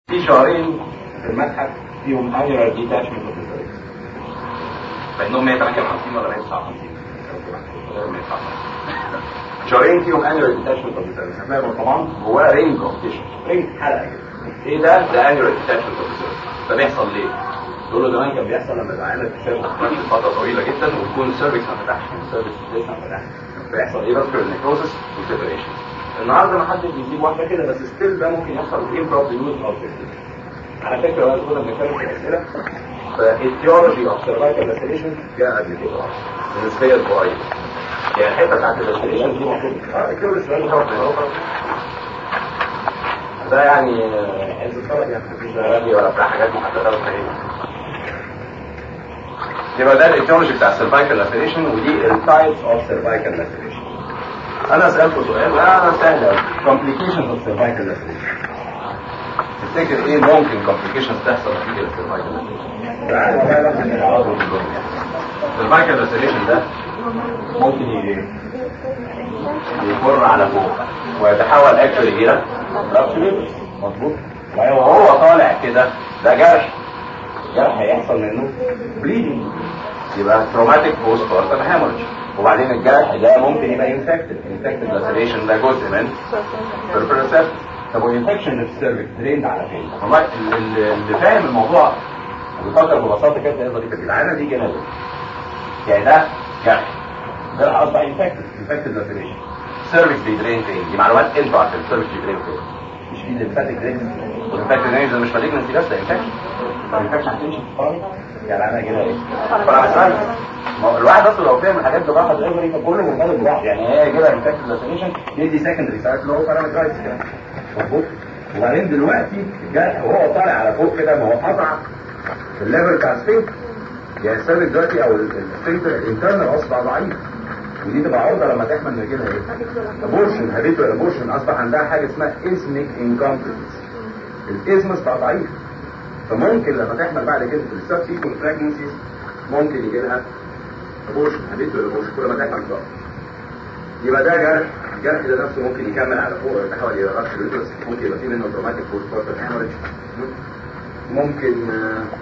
في شهرين في المتحف فيهم annular detachment of the cervix فإنهم 158 ولا 159 شهرين فيهم annular detachment of the cervix هتلاقي طبعا جواه رينج اوف تيشو رينج حلقة كده ايه ده؟ ده annular detachment of the cervix ده بيحصل ليه؟ دول له زمان كان بيحصل لما العيال تشتغل فترة طويلة جدا ويكون السيرفكس ما فتحش السيرفكس لسه ما فتحش فيحصل ايه فاسكولار نيكروسس وسيبريشن النهارده ما حدش بيجيب واحده كده بس ستيل ده ممكن يحصل في امبروب يوز او على فكره بقى كنا بنتكلم في الاسئله فالثيولوجي اوف سيرفايكال لاسيليشن جاء قبل كده بالنسبه صغيره يعني الحته بتاعت اللاسيليشن دي المفروض اه كل السؤال ده ده يعني عايز الطلب يعني مفيش غالي ولا بتاع حاجات محدده وفاهمه يبقى ده الايتيولوجي بتاع السيرفايكال لاسيليشن ودي التايبس اوف سيرفايكال لاسيليشن انا اسالكم سؤال لا سهل قوي كومبليكيشنز اوف سيرفايكال لاسيليشن تفتكر ايه ممكن كومبليكيشنز تحصل نتيجه السيرفايكال لاسيليشن السيرفايكال لاسيليشن ده ممكن يمر على فوق ويتحول اكشولي الى مظبوط وهو طالع كده ده جرح جرح هيحصل منه بليدنج يبقى تروماتيك بوست بارتم هامورج وبعدين الجرح ده ممكن يبقى انفكتد انفكتد لاسيليشن ده جزء من بيربرسبت طب والانفكشن في السيرفكس تريند على فين؟ والله اللي فاهم الموضوع بيفكر ببساطه كده تلاقي ظريفه كده العينه دي جنازه يعني ده جرح جرح اصبح انفكتد انفكتد لاسيليشن السيرفكس بيدرين فين؟ دي معلومات انتوا عارفين السيرفكس بيدرين فين مش في الليمفاتيك درينز والانفكتد درينز مش مالجنسي بس ده انفكشن الانفكشن هتمشي في الفرن يعني انا كده ايه؟ فرنسايز الواحد اصلا لو فاهم الحاجات دي راحت ايفري فكله مرتبط ببعض يعني هي كده انفكتد لاسيليشن يدي سكندري سايت اللي هو بارامترايز كده مظبوط وبعدين دلوقتي الجرح وهو طالع على فوق كده ما هو قطع الليفل بتاع السفنكتر يعني السيرفك دلوقتي او السفنكتر الانترنال اصبح ضعيف ودي تبقى عرضه لما تحمل رجلها ايه؟ ابورشن هابيتوال ابورشن اصبح عندها حاجه اسمها اسمك انكومبتنس الاسمس بقى ضعيف فممكن لما تحمل بعد كده في السب سيكون براجنسيز ممكن يجي لها ابورشن هابيتوال ابورشن كل ما تحمل بقى يبقى ده جرح الجرح ده نفسه ممكن يكمل على فوق ويتحول الى رأس اليوترس ممكن يبقى فيه منه تروماتيك بوست بارتم هاموريج ممكن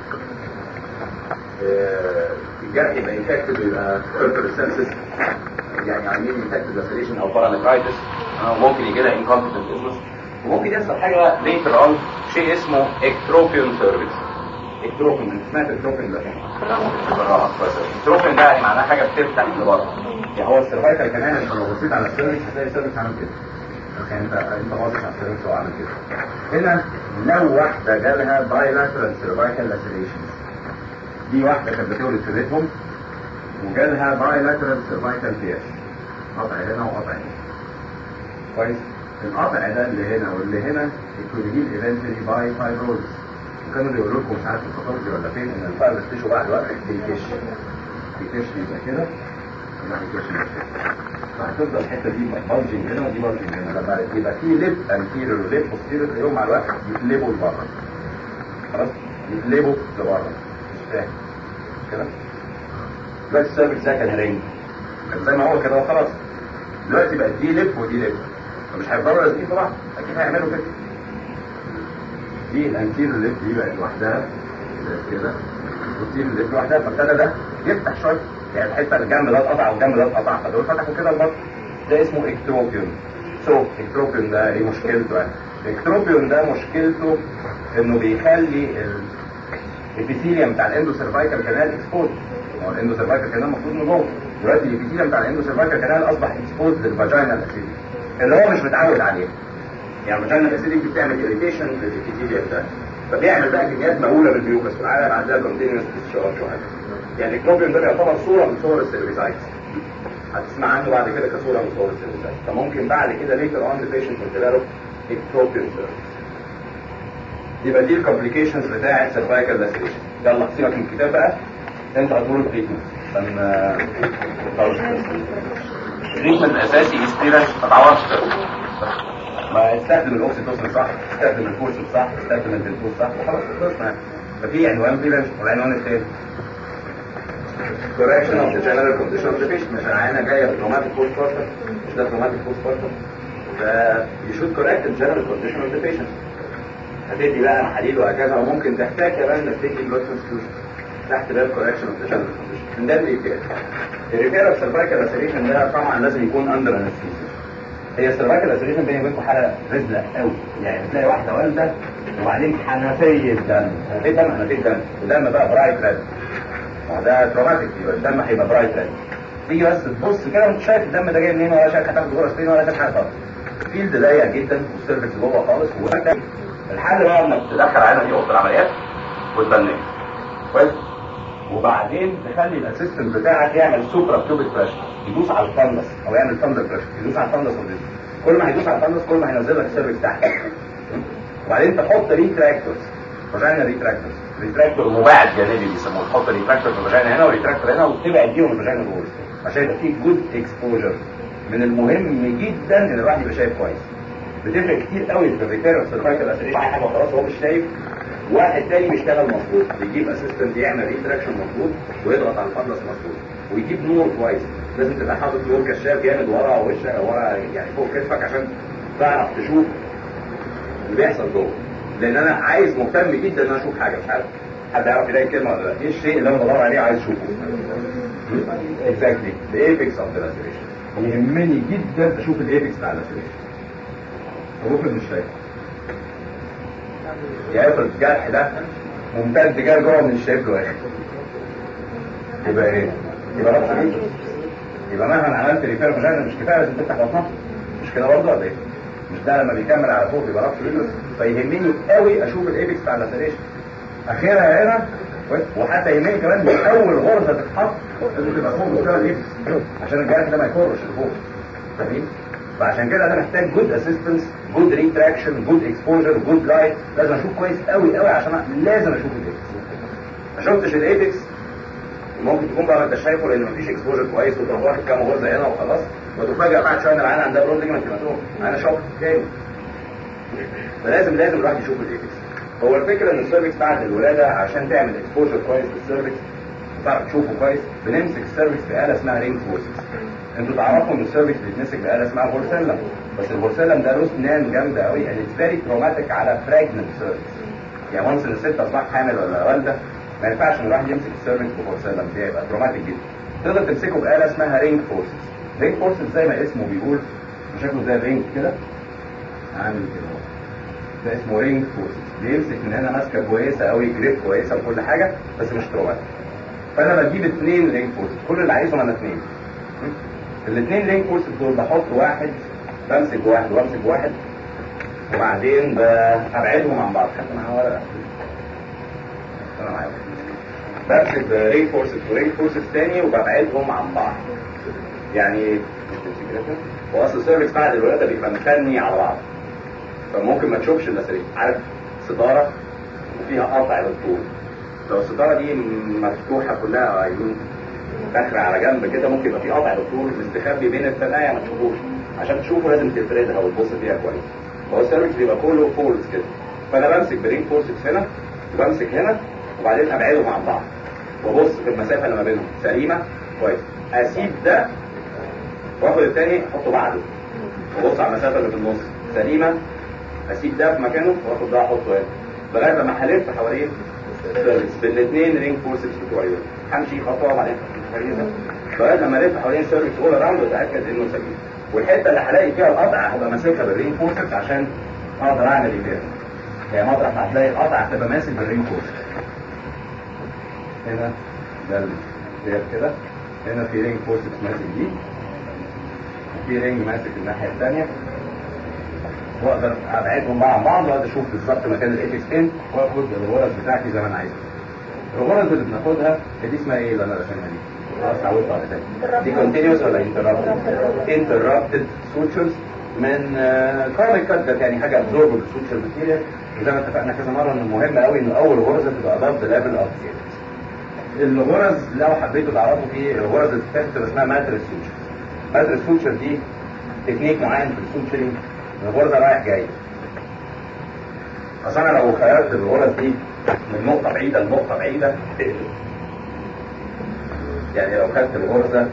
الجرح يبقى انفكتد ويبقى كوربرال سيبسس يعني عاملين انفكتد لاسيليشن او بارامترايتس ممكن يجي لها انكومبتنت ازمس وممكن يحصل حاجه ليتر اون شيء اسمه اكتروبيون سيرفيس اكتروبيون انت سمعت اكتروبيون ده اكتروبيون ده يعني معناه حاجه بتفتح لبره يعني هو السيرفايكال كمان انت لو بصيت على السيرفيس هتلاقي السيرفيس عامل كده يعني انت انت باصص على السيرفيس هو عامل كده هنا لو واحده جالها بايلاترال سيرفايكال لاسيليشن دي واحده كانت بتولد في بيتهم وجالها بايلاترال سيرفايكال تير قطع هنا وقطع هنا كويس القطع ده اللي هنا واللي هنا يكون ايفنتلي باي فايبروز وكانوا بيقولوا لكم مش عارف الفطاطي ولا فين ان الفايبروز تيشو بعد وقت بيكش بيكش يبقى كده وما بيكش فهتفضل الحته دي بلجنج هنا ودي بلجنج هنا لما يبقى في ليب انتيريور وليب بوستيريور تلاقيهم مع الوقت يقلبوا لبره خلاص يقلبوا لبره مش فاهم كده بس السيرفكس ده كان رينج كان زي ما هو كده وخلاص دلوقتي بقت دي ليب ودي ليب فمش هيفضلوا لازقين في بعض اكيد هيعملوا كده دي الانتيريور ليب دي بقت لوحدها كده والبوستيريور ليب لوحدها فابتدى ده يفتح شويه يعني الحته الجنب ده اتقطع والجنب ده اتقطع فدول فتحوا كده البطن ده اسمه اكتروبيون سو اكتروبيون ده ايه مشكلته يعني الاكتروبيون ده مشكلته انه بيخلي الابيثيليوم بتاع الاندو سيرفايكال كانال اكسبوز هو الاندو سيرفايكال كانال المفروض انه جوه دلوقتي الابيثيليوم بتاع الاندو سيرفايكال كانال اصبح اكسبوز للفاجينال اسيدي اللي هو مش متعود عليه يعني الفاجينال اسيدي بتعمل اريتيشن للابيثيليوم ده فبيعمل بقى كميات مهوله من الميوكس في العالم عندها كونتينوس ديسشارج وحاجه يعني الكروبيوم ده يعتبر صوره من صور السيرفيسايتس هتسمع عنه بعد كده كصوره من صور السيرفيسايتس فممكن بعد كده ليتر اون ذا بيشنت ديفلوب اكتروبيوم سيرفيس يبقى دي الكومبليكيشنز بتاعه سيرفايكال لاسيليشن يلا سيبك من الكتاب بقى انت هتقول التريتمنت عشان التريتمنت الاساسي ستيرنج ما تعوضش ما استخدم الاوكسيتوسن صح استخدم الفورسن صح استخدم البنتوز صح وخلاص خلصنا ففي عنوان كده والعنوان الثاني correction of the general condition of the patient مش العينه جايه بتروماتيك بوست بارتم مش ده تروماتيك بوست بارتم ف you should correct the general condition of the patient هتدي بقى محاليل وهكذا وممكن تحتاج كمان انك تدي بلوت ترانسفيوجن تحت باب كوركشن اوف ذا ده الريبير الريبير اوف سيرفايكال لاسيريشن ده طبعا لازم يكون اندر انستيزيا هي السيرفايكال لاسيريشن بيني وبينكم حاله رزله قوي يعني بتلاقي واحده والده وبعدين حنفيه دم حنفيه دم حنفيه دم ودم بقى برايت ريد ده تروماتيك الدم هيبقى برايت ريد تيجي بس تبص كده وانت شايف الدم ده جاي منين ولا شايف هتاخد غرز فين ولا شايف حاجه خالص فيلد ضيق جدا والسيرفكس جوه خالص وانت الحل بقى انك تدخل عينه دي اوضه العمليات وتبنيه كويس وبعدين تخلي الاسيستنت بتاعك يعمل سوبرا بيوبيك بريشر يدوس على الفندس او يعمل ثاندر بريشر يدوس على الفندس والديسك كل ما هيدوس على الفندس كل ما هينزل لك السيرفكس تحت وبعدين تحط ريتراكتورز فاجينا ريتراكتورز ريتراكتور مباعد جانبي بيسموه تحط ريتراكتور في الفاجينا هنا وريتراكتور هنا وتبعد بيهم الفاجينا جوه عشان يبقى فيه جود اكسبوجر من المهم جدا ان الواحد يبقى شايف كويس بتفرق كتير قوي في الريتير والسيرفايكال اسيريشن حاجه خلاص هو مش شايف واحد تاني بيشتغل مظبوط بيجيب اسيستنت يعمل ريتراكشن مظبوط ويضغط على الفندس مظبوط ويجيب نور كويس لازم تبقى حاطط نور كشاف جامد ورا وشك ورا يعني فوق كتفك عشان تعرف تشوف اللي بيحصل جوه لان انا عايز مهتم جدا ان انا اشوف حاجه مش عارف حد يعرف يلاقي كلمه ولا لا ايه الشيء اللي انا بدور عليه عايز اشوفه اكزاكتلي الايبكس اوف ذا لاسيريشن يهمني جدا اشوف الايبكس بتاع اللاسيريشن طب افرض مش شايف يعني افرض الجرح ده ممتد جاي جوه من الشايف له ايه يبقى ايه؟ يبقى ربط ايه؟ يبقى مهما عملت ريفير فاجينا مش كفايه لازم تفتح بطنها مش كده برضه ولا ايه؟ مش ده لما بيكمل على فوق يبقى ربط ريجلس فيهمني قوي اشوف الايبكس بتاع اللاسيريشن اخرها هنا وحتى يهمني كمان من اول غرزه تتحط لازم تبقى فوق مستوى الايبكس عشان الجرح ده ما يكرش لفوق فاهمين؟ فعشان كده انا محتاج جود اسيستنس جود ريتراكشن جود اكسبوجر جود لايت لازم اشوف كويس قوي قوي عشان لازم اشوف الايبكس ما شفتش الايبكس ممكن تكون بقى ما انت شايفه لان مفيش اكسبوجر كويس وتروح واخد كام غرزه هنا وخلاص وتفاجئ بعد شويه ان العين عندها برون ليجمنت هيماتوم انا شوك تاني فلازم لازم الواحد يشوف الايبكس هو الفكره ان السيرفكس بعد الولاده عشان تعمل اكسبوجر كويس للسيرفكس تعرف تشوفه كويس بنمسك السيرفكس بآلة اسمها رينج فورسز انتوا تعرفوا ان السيرفكس بيتمسك بآلة اسمها بورسلم بس البورسلم ده له سنان جامده قوي and it's very traumatic على pregnant سيرفكس يعني وانس ان الست اصبحت حامل ولا والده ما ينفعش ان الواحد يمسك السيرفكس ببورسلم ده يبقى تروماتيك جدا تقدر تمسكه بآلة اسمها رينج فورسز رينج فورسز زي ما اسمه بيقول شكله زي الرينج كده عامل كده ده اسمه رينج فورسز بيمسك من هنا ماسكه كويسه قوي جريب كويسه وكل حاجه بس مش تروماتيك فانا بجيب اثنين لينك فورسز كل اللي عايزهم انا اثنين الاثنين لينك فورسز دول بحط واحد بمسك واحد وامسك واحد وبعدين ببعدهم عن بعض خدت معايا ورقه انا معايا بمسك رينج فورسز ورينج فورسز تاني وببعدهم عن بعض يعني هو اصل السيرفكس بعد الولاده بيبقى مفني على بعض فممكن ما تشوفش اللاسرين عارف ستاره وفيها قطع للطول لو الستاره دي مفتوحه كلها عيون فاخره على جنب كده ممكن يبقى في قطع للطول مستخبي بين الثنايا ما تشوفوش عشان تشوفه لازم تفردها وتبص فيها كويس هو السيرفكس بيبقى كله فولز كده فانا بمسك برين فورسكس هنا وبمسك هنا وبعدين ابعدهم عن بعض وابص في المسافه اللي ما بينهم سليمه كويس اسيب ده واخد الثاني احطه بعده وابص على المسافه اللي في النص سليمه اسيب ده في مكانه واخد ده احطه هنا لغايه لما هلف حوالين السيرفكس بالاثنين رينج فورسكس بتوعي دول همشي خطوه وبعدين لغايه لما الف حوالين السيرفكس اول اراوند واتاكد انه سليم والحته اللي هلاقي فيها القطع هبقى ماسكها بالرينج فورسكس عشان اقدر اعمل ريبير يعني مطرح ما هتلاقي القطع هتبقى ماسك بالرينج فورسكس هنا ده الريبير كده هنا في رينج فورسكس ماسك دي وفي رينج ماسك الناحيه الثانيه واقدر ابعدهم بقى عن بعض واقدر اشوف بالظبط مكان الايبكس فين واخد الغرز بتاعتي زي ما انا عايز الغرز اللي بناخدها دي اسمها ايه اللي انا راسمها دي؟ خلاص اتعودت على ده دي كونتينيوس ولا انترابتد؟ انترابتد سوتشرز من كارميك كات يعني حاجه ابزوربل سوتشر ماتيريال وزي ما اتفقنا كذا مره ان مهم قوي ان اول غرزه تبقى اباف ذا ليفل اوف الغرز لو حبيتوا تعرفوا في الغرز اللي بتبقى اسمها ماتريس سوتشر ماتريس سوتشر دي تكنيك معين في السوتشرنج الغرزة رايح جاي اصل انا لو خيرت الغرز دي من نقطة بعيدة لنقطة بعيدة تقلب يعني لو خدت الغرزة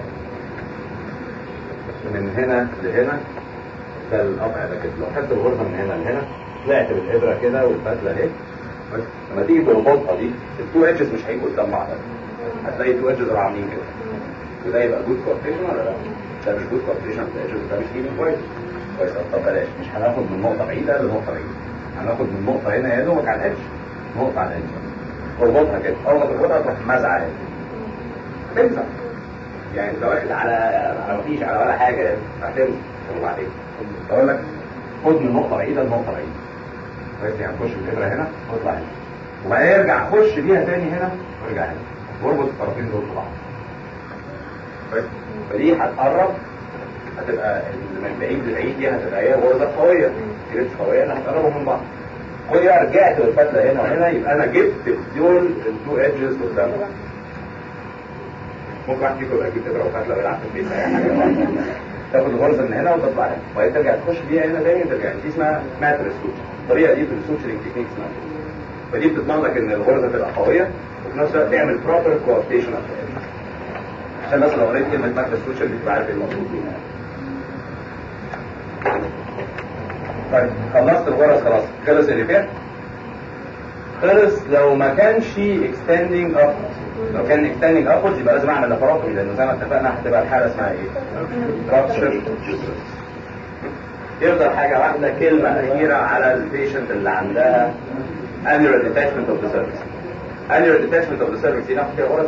من هنا لهنا ده القطع ده كده لو خدت الغرزة من هنا لهنا طلعت بالابره كده والفتله اهي لما تيجي تربطها دي التو ايدجز مش هيبقوا قدام بعض هتلاقي التو ايدجز عاملين كده وده يبقى جود كوابريشن ولا لا؟ ده مش جود كوابريشن ده ايدجز ده مش هيبقى كويس كويس طب بلاش مش هناخد من نقطه بعيده لنقطه بعيده هناخد من نقطه هنا يا دوبك على الادج نقطه على الادج تربطها كده اول ما تربطها تروح مزعه هنا تمسح يعني انت واخد على على مفيش على ولا حاجه هتمسح وبعدين اقول لك خد من نقطه بعيده لنقطه بعيده كويس يعني خش بالابره هنا واطلع هنا وبعدين ارجع خش بيها تاني هنا وارجع هنا واربط الطرفين دول في بعض كويس فدي هتقرب هتبقى من بعيد لبعيد دي هتبقى هي غرزه قويه جريت قويه انا هتقربهم من بعض ودي بقى رجعت بالفتله هنا وهنا يبقى انا جبت دول التو ايدجز قدام ممكن واحد فيكم يبقى يجيب ابره وفتله ويلعب في البيت اي حاجه تاخد الغرزه من هنا وتطلع هنا وبعدين ترجع تخش بيها هنا تاني ترجع دي اسمها ماتريس سوتش الطريقه دي في السوتشرنج تكنيكس فدي بتضمن لك ان الغرزه تبقى قويه وفي نفس الوقت تعمل بروبر كوابتيشن عشان الناس لو قريت كلمه ماتريس سوتشر دي تبقى عارف ايه المقصود بيها طيب خلصت الغرز خلاص خلص اللي فات خلص لو ما كانش اكستندنج اب لو كان اكستندنج ابورز يبقى لازم اعمل لاباروتومي لانه زي ما اتفقنا هتبقى الحاله اسمها ايه؟ رابشر يفضل حاجه واحده كلمه اخيره على البيشنت اللي عندها annular detachment of the cervix annular detachment of the cervix دي ناخد فيها غرز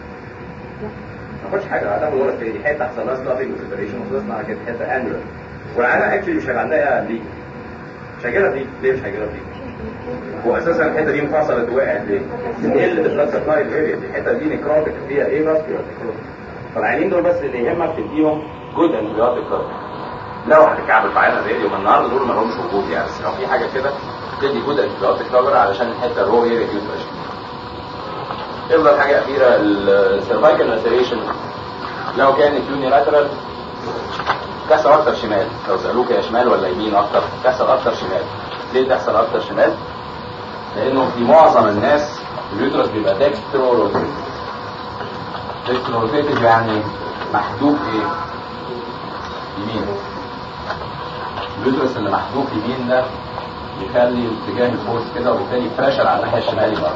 ما ناخدش حاجه هتاخد غرز دي حته حصل لها ستافنج وسيبريشن وخلصنا على كده حته annular والعيله اكشلي مش هيبقى عندها بليك مش هيجيلها بليك ليه مش هيجيلها بليك؟ هو اساسا الحته دي انفصلت ووقعت ليه؟ من قله البلاد سبلاي اريا دي الحته دي نكروتك فيها ايه فاسكيولار نكروتك فالعيانين دول بس اللي يهمك تديهم جود انتبيوتيك لو هتكعبل في عينها زي اليوم النهارده دول ما لهمش وجود يعني بس لو في حاجه كده تدي جود انتبيوتيك كفر علشان الحته الرو اريا دي تبقى يفضل حاجه اخيره السيرفايكال لاسيريشن لو كانت يونيلاترال تحصل اكتر شمال لو سالوك يا شمال ولا يمين اكتر تحصل اكتر شمال ليه تحصل اكتر شمال لانه في معظم الناس اليوترس بيبقى ديكسترو روتيتد ديكسترو روتيتد يعني محدوب ايه يمين اليوترس اللي محدوب يمين ده بيخلي اتجاه الفورس كده وبالتالي بريشر على الناحيه الشمالي بره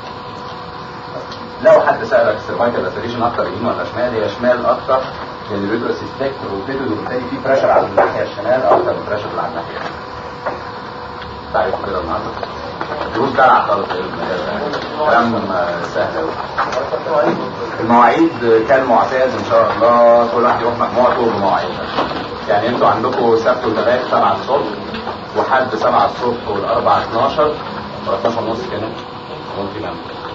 لو حد سالك السيرفايكال لاسيريشن اكتر يمين ولا شمال هي شمال اكتر لان اليوترس ستيك روتيتد وبالتالي في بريشر على الناحيه الشمال اكتر من بريشر اللي على الناحيه تعرف كده النهارده دروس دلع خالص كلام سهل قوي المواعيد كالمعتاد ان شاء الله كل واحد يروح مجموعته بمواعيد يعني انتوا عندكم سبت وثلاث 7 الصبح وحد 7 الصبح والاربع 12 ولا 12 ونص كده ممكن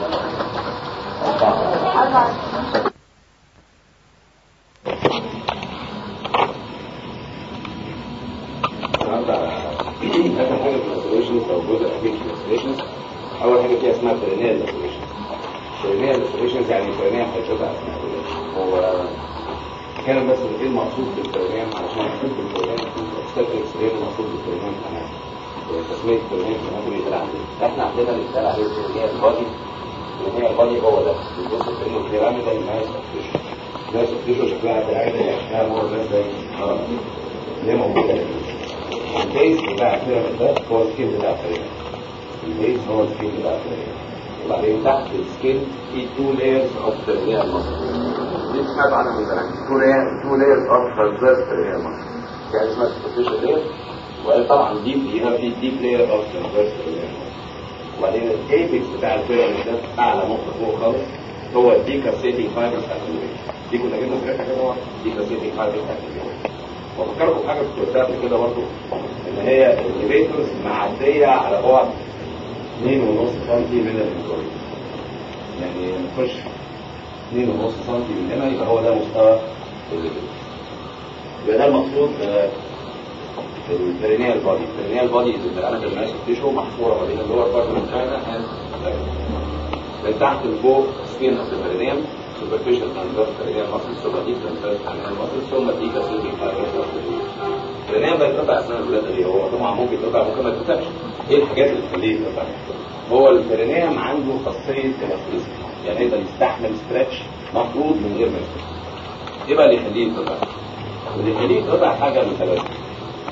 اخر حاجه في الاسوليشنز او جزء اخير في الاسوليشنز اول حاجه فيها اسمها برينيال اسوليشنز برينيال اسوليشنز يعني برينيال هيشوفها هو كان بس ايه المقصود بالبرينيال علشان المقصود بالبرينيال استاتريكس ايه المقصود بالبرينيال انا تسميه برينيال ممكن يتقال عندنا احنا عندنا اللي بيتقال عليه برينيال بادي برينيال بادي هو ده بيبص في انه بيراميدال ماس اوف ماس اوف شكلها بتاعتها يعني شكلها مور ناس زي اه ليه موجوده البيز بتاع البيراميد ده هو السكيل بتاع الفريق البيز هو السكيل بتاع الفريق وبعدين تحت السكيل في تو لايرز اوف تربيال مصر دي سمعت عنها من زمان تو لايرز تو لايرز اوف ترانسفيرس تربيال مصر يعني اسمها سوبرفيشال لاير وقال طبعا ديب فيها في ديب لاير اوف ترانسفيرس تربيال مصر وبعدين الايبكس بتاع البيراميد ده اعلى نقطه فوق خالص هو الديكاسيتنج فايبرز اكتيفيشن دي كنا جبنا سيرتها كده هو ديكاسيتنج فايبرز اكتيفيشن وفكركم بحاجه كنت قلتها قبل كده برضه ان هي الليفيتورز معديه على بعد 2.5 سم من الانتوري يعني نخش 2.5 سم من هنا يبقى هو ده مستوى الليفيتورز يبقى ده المقصود البرينيال بودي البرينيال بودي اذا انا بالماس تيشو محفوره ما بين اللور بارت من الفاينة من تحت لفوق سكين اوف البرينيال superficial transverse cranial muscle ثم deep transverse cranial muscle ثم deep ascending fibrous muscle الكرنيال بيتقطع اثناء الولاده ليه؟ هو طبعا ممكن يتقطع ممكن ما يتقطعش ايه الحاجات اللي تخليه يتقطع؟ هو البرينيوم عنده خاصيه الاستيزم يعني يقدر يستحمل ستريتش مفروض من غير ما يتقطع ايه بقى اللي يخليه يتقطع؟ اللي يخليه يتقطع حاجه من ثلاثه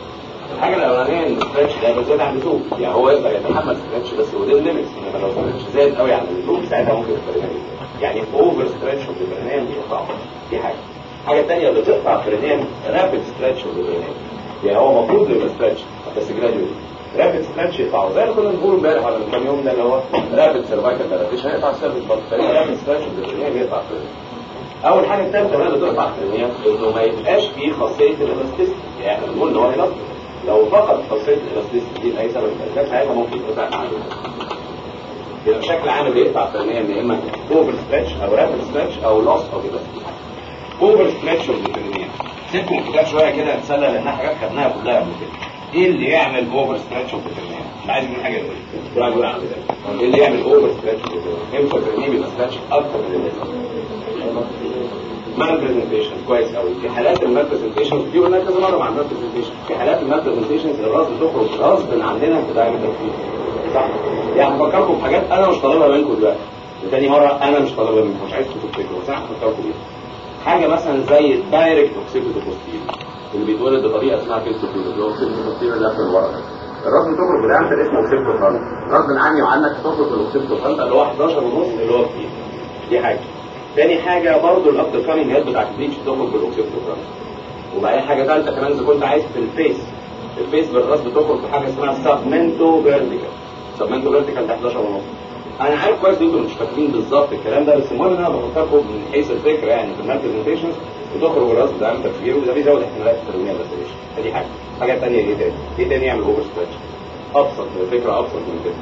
الحاجه الاولانيه ان الستريتش ده بيزيد عن اللزوم يعني هو يقدر يتحمل ستريتش بس ودين ليميتس انما لو ستريتش زاد قوي عن اللزوم ساعتها ممكن البرينيم يعني اوفر ستريتش اوف البرينيم يقطعه دي حاجه الحاجه الثانيه اللي تقطع البرينيم رابيد ستريتش اوف البرينيم يعني هو المفروض يبقى ستريتش بس جراديوال رابيد ستريتش يقطعه زي ما كنا بنقول امبارح ولا من كام يوم ده اللي هو رابيد سيرفايكال دايلاتيشن هيقطع السيرفيس برضه رابيد ستريتش اوف البرينيم يقطع البرينيم اول حاجه الثالثه بقى اللي تقطع البرينيم انه ما يبقاش فيه خاصيه الالاستيستي يعني احنا بنقول ان هو الاستيك لو فقد خاصيه الالاستيستي دي لاي سبب من الاسباب ساعتها ممكن يقطع معاه يبقى بشكل عام بيقطع البرينيم يا اما اوفر ستريتش او رابيد ستريتش او لوس اوف الاستيستي اوفر ستريتش اوف البرينيم سيبكم الكتاب شويه كده نتسلى لانها حاجات خدناها كلها قبل كده ايه اللي يعمل اوفر ستريتش اوف البرينيم مش عايز يقول حاجه يقول كل يقول عن كده ايه اللي يعمل اوفر ستريتش اوف البرينيم امتى البرينيم يبقى ستريتش اكتر من اللازم مال برزنتيشن كويس قوي في حالات المال برزنتيشن دي قلنا كذا مره مع المال برزنتيشن في حالات المال برزنتيشن الراس بتخرج غصب عننا في دايمتر صح يعني هفكركم بحاجات انا مش طالبها منكم دلوقتي وتاني مره انا مش طالبها منكم مش عايزكم تفتكروا بس انا هفكركم بيها حاجه مثلا زي الدايركت اوكسيبيتو بوستير اللي بيتولد بطريقه اسمها فيستوفيل اللي هو اوكسيبيتو بوستير اللي في الورق الراس بتخرج بدايمتر اسمه اوكسيبيتو فرونت غصب عني وعنك هتخرج الاوكسيبيتو فرونت اللي هو 11 ونص اللي هو كتير دي حاجه تاني حاجة برضو الأبدر كامينج هيد بتاعت البليتش بتخرج بالأوكسيبتوفرانس وبعدين حاجة ثالثة كمان إذا كنت عايز في الفيس الفيس بالراس بتخرج بحاجة اسمها سبمنتو فيرتيكال سبمنتو فيرتيكال ده 11 ونص أنا عارف كويس إن أنتوا مش فاكرين بالظبط الكلام ده بس المهم إن أنا بفكركم من حيث الفكرة يعني في المال برزنتيشنز بتخرج الراس بدايمتر كبير وده بيزود احتمالات الترمية للسريشن فدي حاجة حاجة تانية إيه تاني؟ إيه تاني يعمل أوفر ستريتش؟ أبسط فكرة أبسط من كده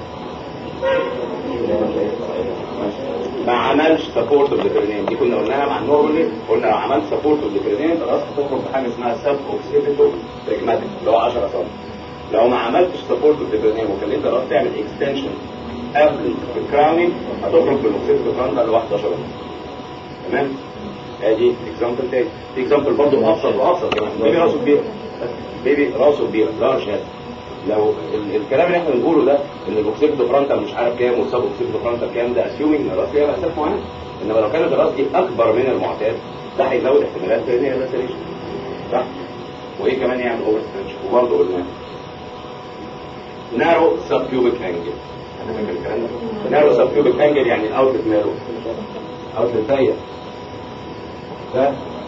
ما عملش سبورت اوف ديفرينيم دي كنا قلناها مع النورمالي قلنا لو عملت سبورت اوف ديفرينيم خلاص هتخرج بحاجه اسمها سب اوكسيبيتو بريجماتيك اللي هو 10 سم لو ما عملتش سبورت اوف ديفرينيم وخليت الراس تعمل اكستنشن قبل الكراونينج هتخرج بالاوكسيبيتو فرونتا ل 11 ونص تمام ادي اكزامبل تاني في اكزامبل برضه ابسط وابسط كمان بيبي راسه كبير بيبي راسه كبير لارج هاد لو ال- الكلام اللي احنا بنقوله ده ان الاوكسيبتو فرونتال مش عارف كام والسب اوكسيبتو فرونتال كام ده اسيومينج ان الراس فيها مقاسات معينه انما لو كانت الراس دي اكبر من المعتاد ده هيزود احتمالات ان هي لاسريشن صح وايه كمان يعمل اوفر ستريتش وبرضه قلنا نارو سب كيوبيك انجل انا فاكر الكلام ده نارو سب كيوبيك انجل يعني الاوتلت ماله اوتلت ضيق ده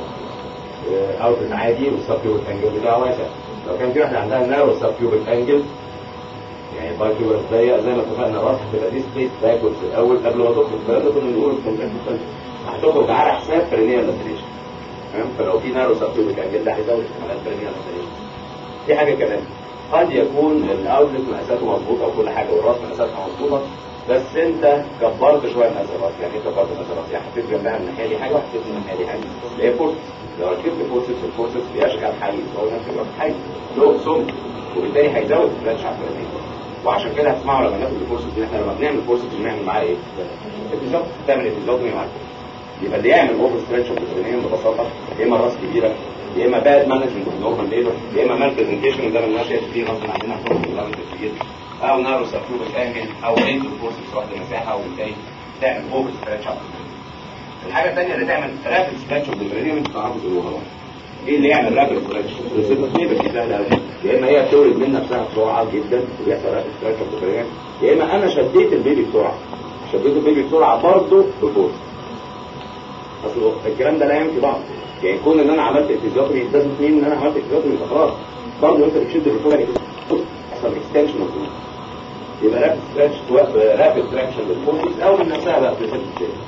اوتلت عادي والسب كيوبيك انجل بتاعه واسع لو كان في واحده عندها نارو سب كيوبيك انجل يعني باي كيوبيك ضيق زي ما اتفقنا الراس هتبقى دي سبيس باكورد في الاول قبل ما تخرج الكلام ده كنا بنقوله في الكونتاكت هتخرج على حساب برينيال لاتريشن تمام فلو في نارو سب كيوبيك انجل ده هيزود احتمالات برينيال لاتريشن دي حاجه كمان قد يكون الاوتلت مقاساته مظبوطه وكل حاجه والراس مقاساتها مظبوطه بس انت كبرت شويه مقاس الراس يعني ايه كبرت مقاس الراس يعني حطيت جنبها الناحيه دي حاجه وحطيت من الناحيه دي حاجه اللي هي فورسس لو ركبت فورسس الفورسس بيشغل حيز هو نفس الوقت حيز له سم وبالتالي هيزود الفلاتش على الفلاتين وعشان كده هتسمعوا لما ناخد الفورسس دي احنا لما بنعمل فورسس بنعمل معاه ايه؟ ابيزود تعمل ابيزود معاك يبقى اللي يعمل اوفر ستريتش اوف ببساطه يا اما راس كبيره يا اما باد مانجمنت اوف نورمال ليبر يا اما مان برزنتيشن ده اللي شايف فيه غصب عننا فوق الجرامتر كبير او نارو سبكيوبيك انجل او ريت الفورسز واخده مساحه وبالتالي تعمل اوفر ستريتش اوف الحاجه الثانيه اللي تعمل رابid ستريتش اوف البرينيوم انتوا تعرفوا تقولوها بقى. ايه اللي يعمل رابid ستريتش؟ السيبك دي سهله قوي يا اما هي بتولد من نفسها بسرعه جدا ويحصل رابid ستريتش اوف البرينيوم يا اما انا شديت البيبي بسرعه شديت البيبي بسرعه برضه بفورس اصل الكلام ده لا ينفي بعض يعني كون ان انا عملت افيزيوتري ده مين ان انا عملت افيزيوتري يبقى خلاص برضه انت بتشد بالفوق يحصل اكستنشن اوف يبقى رابد ستريتش رابد تراكشن للفورسز او من نفسها بقى في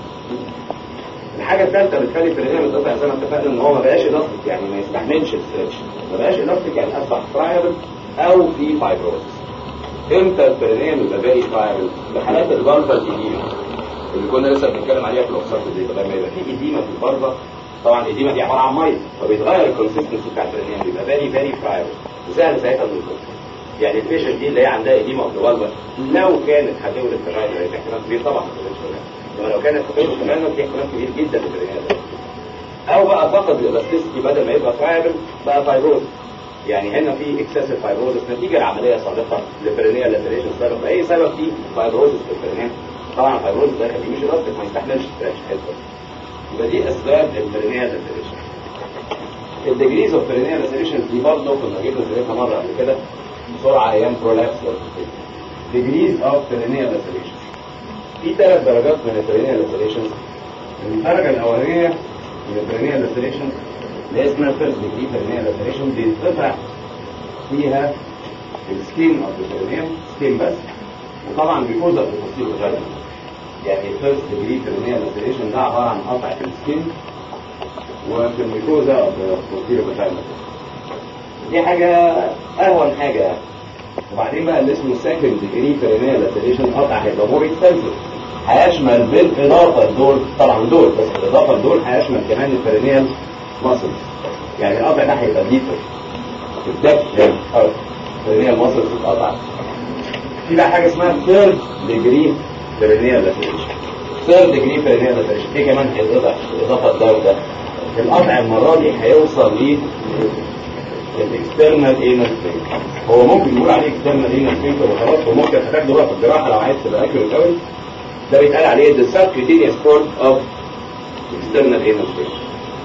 الحاجه الثالثه بتخلي البرينيوم يتقطع زي ما اتفقنا ان هو ما بقاش الاستيك يعني ما يستحملش الستريتش ما بقاش الاستيك يعني اصبح فرايبل او في فايبروسس امتى البرينيوم يبقى باقي فرايبل في حالات البلفا الجديده اللي كنا لسه بنتكلم عليها في الاوكسات دي لما يبقى في اديمه في البلفا طبعا الاديمه دي عباره عن ميه فبيتغير الكونسيستنسي بتاع البرينيوم بيبقى فيري فيري فرايبل وسهل ساعتها النزول يعني البيشنت دي اللي هي عندها اديمه في البلفا لو كانت هتولد فرايبل هيبقى احتمال كبير طبعا ما تولدش فرايبل انما لو كانت هتولد فرايبل في احتمال كبير جدا في البرينيوم او بقى فقد الالاستيسيتي بدل ما يبقى فرايبل بقى فايبروز يعني هنا في اكسسيف فايبروزس نتيجه لعمليه سابقه لبرينيال لاتريشن سبب اي سبب في فايبروزس في البرينيال طبعا الفايبروزس ده يخليه مش الاستيك ما يستحملش ستريتش حته يبقى دي اسباب البرينيال لاتريشن الديجريز اوف برينيال لاسيليشن دي برضه كنا جبنا سيرتها مره قبل كده بسرعه ايام برولابس ديجريز اوف برينيال لاسيليشن في ثلاث درجات من البرينيال لاسيليشن الدرجه الاولانيه من البرينيال لاسيليشن اللي هي اسمها فيرست ديجري برينيال لاسيليشن بيتقطع فيها السكين اوف البرينيال سكين بس وطبعا بيكوز اوف التصوير يعني الفيرست ديجري برينيال لاسيليشن ده عباره عن قطع في السكين وفي الميكوزا اوف التصوير فاجينا دي حاجه اهون حاجه يعني وبعدين بقى اللي اسمه سكند ديجري برينيال لاسيليشن قطع هيبقى مور اكستنسيف هيشمل بالاضافه لدول طبعا دول بس بالاضافه لدول هيشمل كمان البرينيال ماسلز يعني القطع ده هيبقى ديبر في الدبث البرينيال ماسلز بتتقطع في بقى حاجه اسمها ثيرد ديجري برينيال لاسيليشن ثيرد ديجري برينيال لاسيليشن ايه كمان هيتقطع بالاضافه لدول ده القطع المره دي هيوصل ل الاكسترنال اينال هو ممكن نقول عليه اكسترنال اينال سفنكتر وخلاص وممكن هتاخده بقى في الجراحه لو عايز تبقى اكيوريت قوي ده بيتقال عليه the subcutaneous port of external anal sphincter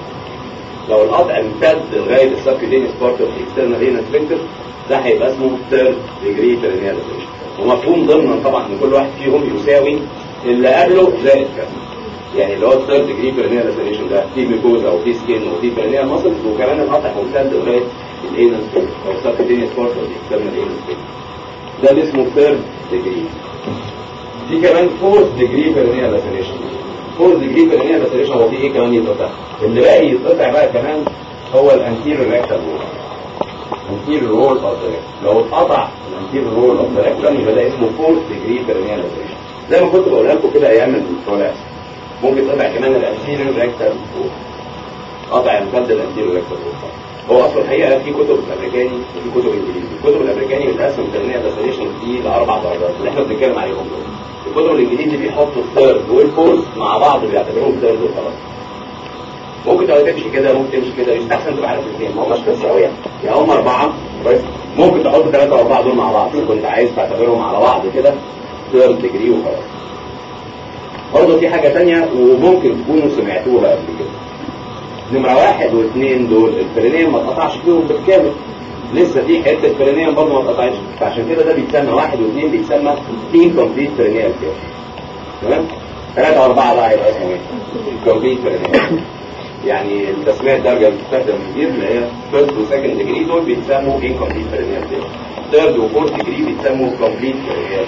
لو القطع امتد لغايه السبكيوتينيوس بارت اوف external anal sphincter ده هيبقى اسمه third degree perineal lactation ومفهوم ضمنا طبعا ان كل واحد فيهم يساوي اللي قبله زائد كذا يعني اللي هو الثيرد ديجري برينيال لاسيليشن ده في ميكوزا وفي سكين وفي برينيال ماسلز وكمان القطع ممتد لغايه الانال سبيس او السبكيوتينيوس بارت اوف اكسترنال انال سبيس ده اللي اسمه ثيرد ديجري في كمان فورث ديجري برينيال لاسيليشن فورث ديجري برينيال لاسيليشن هو في ايه كمان يتقطع اللي باقي يتقطع بقى كمان هو الانتيريور ريكتال وول anterior wall of the rectum لو اتقطع الانتيريور wall of the rectum يبقى ده اسمه fourth degree perineal lactation زي ما كنت بقولها لكم كده ايام البرولاكس ممكن تقطع كمان الانتيريور ريكتال وول قطع امتد الانتيريور ريكتال وول هو اصلا الحقيقه في كتب الامريكاني وفي كتب انجليزي الكتب الامريكاني بتقسم perineal lactation دي لاربع درجات اللي احنا بنتكلم عليهم دول الكتب الانجليزي بيحطوا الثيرد والفورث مع بعض بيعتبروهم ثيرد وخلاص ممكن تبقى تمشي كده ممكن تمشي كده يستحسن تبقى عارف الاثنين ما هماش بس قوي يعني يعني هم اربعه كويس ممكن تحط ثلاثه واربعه دول مع بعض لو كنت عايز تعتبرهم على بعض كده ثيرد ديجري وخلاص برضه في حاجه ثانيه وممكن تكونوا سمعتوها قبل كده نمره واحد واثنين دول البرينيم ما اتقطعش فيهم بالكامل لسه في حته برينيم برضه ما اتقطعتش فعشان كده ده بيتسمى واحد واثنين بيتسمى انكمبليت برينيال كير تمام ثلاثه واربعه بقى يبقى اسمه ايه؟ كومبليت برينيال يعني التسميه الدرجه اللي بتستخدم كتير اللي هي فيرست وسكند ديجري دول بيتسموا انكمبليت برينيال كير ثيرد وفورث ديجري بيتسموا كومبليت برينيال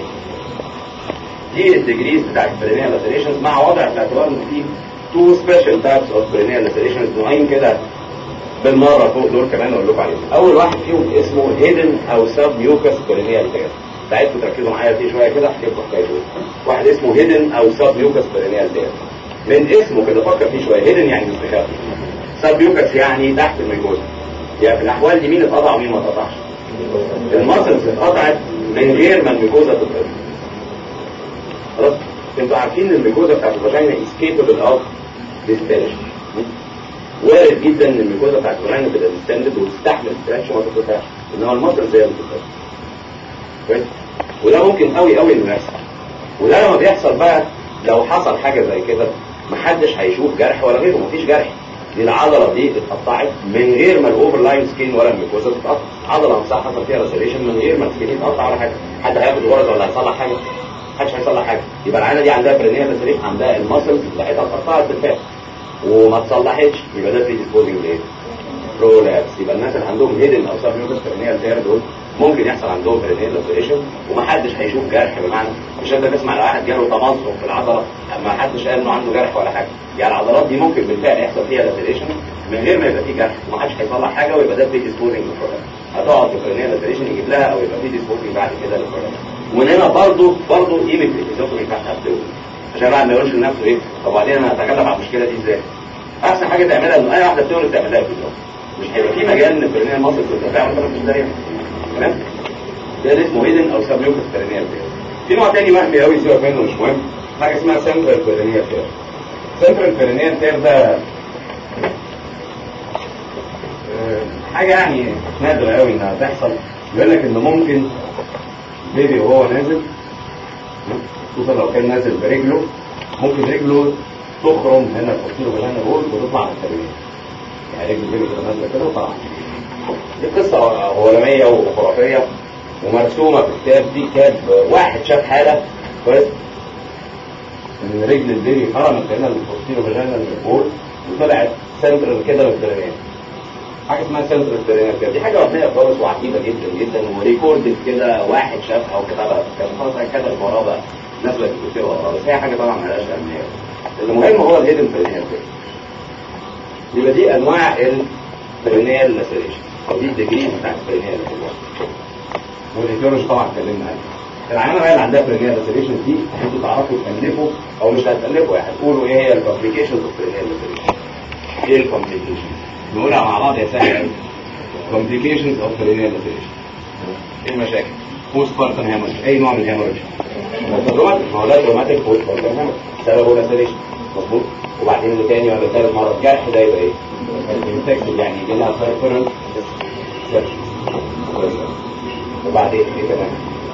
دي الديجريز بتاعت البرينيال لاسيليشنز مع وضع في اعتبار ان في تو سبيشال تايبس اوف برينيال لاسيليشنز نوعين كده بالمره فوق دول كمان اقول لكم عليهم اول واحد فيهم اسمه هيدن او سب ميوكس برينيال تير ساعتكم تركزوا معايا فيه شويه كده احكي لكم حكايته واحد اسمه هيدن او سب ميوكس برينيال تير من اسمه كده فكر فيه شويه هيدن يعني مستخبي سب ميوكس يعني تحت الميكوزا يعني في الاحوال دي مين اتقطع ومين ما اتقطعش المسلز اتقطعت من غير ما الميكوزا تتقطع خلاص انتوا عارفين ان الميكوزا بتاعت الفاجينا اسكيبل اوف ديستنشن وارد جدا ان الميكوزا بتاعت الفاجينا تبقى ديستندد وتستحمل ستريتش وما تتقطعش انما المسلز زي ما بتتقطع كويس وده ممكن قوي قوي انه يحصل وده لما بيحصل بقى لو حصل حاجه زي كده محدش هيشوف جرح ولا غيره مفيش جرح دي العضله دي اتقطعت من غير ما الاوفر لاين سكين ولا الميكوزا تتقطع عضله مساحه حصل فيها ريسيليشن من غير ما السكين يتقطع ولا حاجه حد هياخد غرز ولا هيصلح حاجه محدش هيصلح حاجه يبقى العينه دي عندها برينيال ريسيليشن عندها المسلز بتاعتها اتقطعت بالفعل وما اتصلحتش يبقى ده بري ديسبوزنج لايه؟ برولابس يبقى الناس اللي عندهم هيدن او سب ميوكس برينيال تير دول ممكن يحصل عندهم برينيال لاسيليشن ومحدش هيشوف جرح بمعنى مش انت تسمع على واحد جاله تمزق في العضله ما حدش قال انه عنده جرح ولا حاجه يعني العضلات دي ممكن بالفعل يحصل فيها لاسيليشن من غير ما يبقى فيه جرح ومحدش هيصلح حاجه ويبقى ده بري ديسبوزنج للبرولابس هتقعد في برينيال لاسيليشن يجيب لها او يبقى فيه ديسبوزنج بعد كده للبرولابس ومن هنا برضه برضه قيمه الفيزيوتومي بتاعت الدول عشان الواحد ما يقولش لنفسه ايه طب وبعدين انا هتغلب على المشكله دي ازاي؟ احسن حاجه تعملها انه اي واحده بتولد تعملها فيزيوتومي مش هيبقى في مجال ان البرينيال ماسل تتفاعل ولا مش زي تمام ده اللي اسمه هيدن او سبيوكس برينيال في نوع تاني وهمي قوي سيبك منه مش مهم حاجه اسمها سنترال برينيال تير سنترال برينيال تير ده حاجه يعني نادره قوي انها تحصل يقول لك انه ممكن بيبي وهو نازل خصوصا لو كان نازل برجله ممكن رجله تخرم هنا التصوير وهنا الرول وتطلع من التربيه يعني رجل البيبي كده نازله كده وطلع دي قصه علميه وخرافيه ومرسومه في كتاب دي كتاب واحد شاف حاله كويس ان رجل البيبي خرمت هنا البوستيرو فاجينا البول وطلعت سنترال كده للبرينيال حاجه اسمها سنترال برينيال كده دي حاجه وهميه خالص وعجيبه جدا جدا وريكوردد كده واحد شافها وكتبها كان خلاص كتب وراه بقى الناس بقت بتكتبها وراه بس هي حاجه طبعا مالهاش اهميه المهم هو الهيدن برينيال كده يبقى دي انواع البرينيال لاسيريشن او دي الديجريز بتاعت البرينيال والايديولوجي طبعا اتكلمنا عنها العيانه بقى اللي عندها برينيال لاسيريشن دي انتوا تعرفوا تالفوا او مش هتالفوا يعني هتقولوا ايه هي الكومبليكيشنز اوف برينيال لاسيريشن ايه الكومبليكيشنز نقولها مع بعض يا سهل complications of perennial laceration ايه المشاكل بوست بارتم هيموريج اي نوع من الهيموريج روماتيك ما هو ده روماتيك بوست بارتم هيموريج سببه لاسيريشن مظبوط وبعدين اللي تاني ولا ثالث مره الجرح ده يبقى ايه؟ انفكشن يعني يجي لها سيرفرال وبعدين ايه كمان؟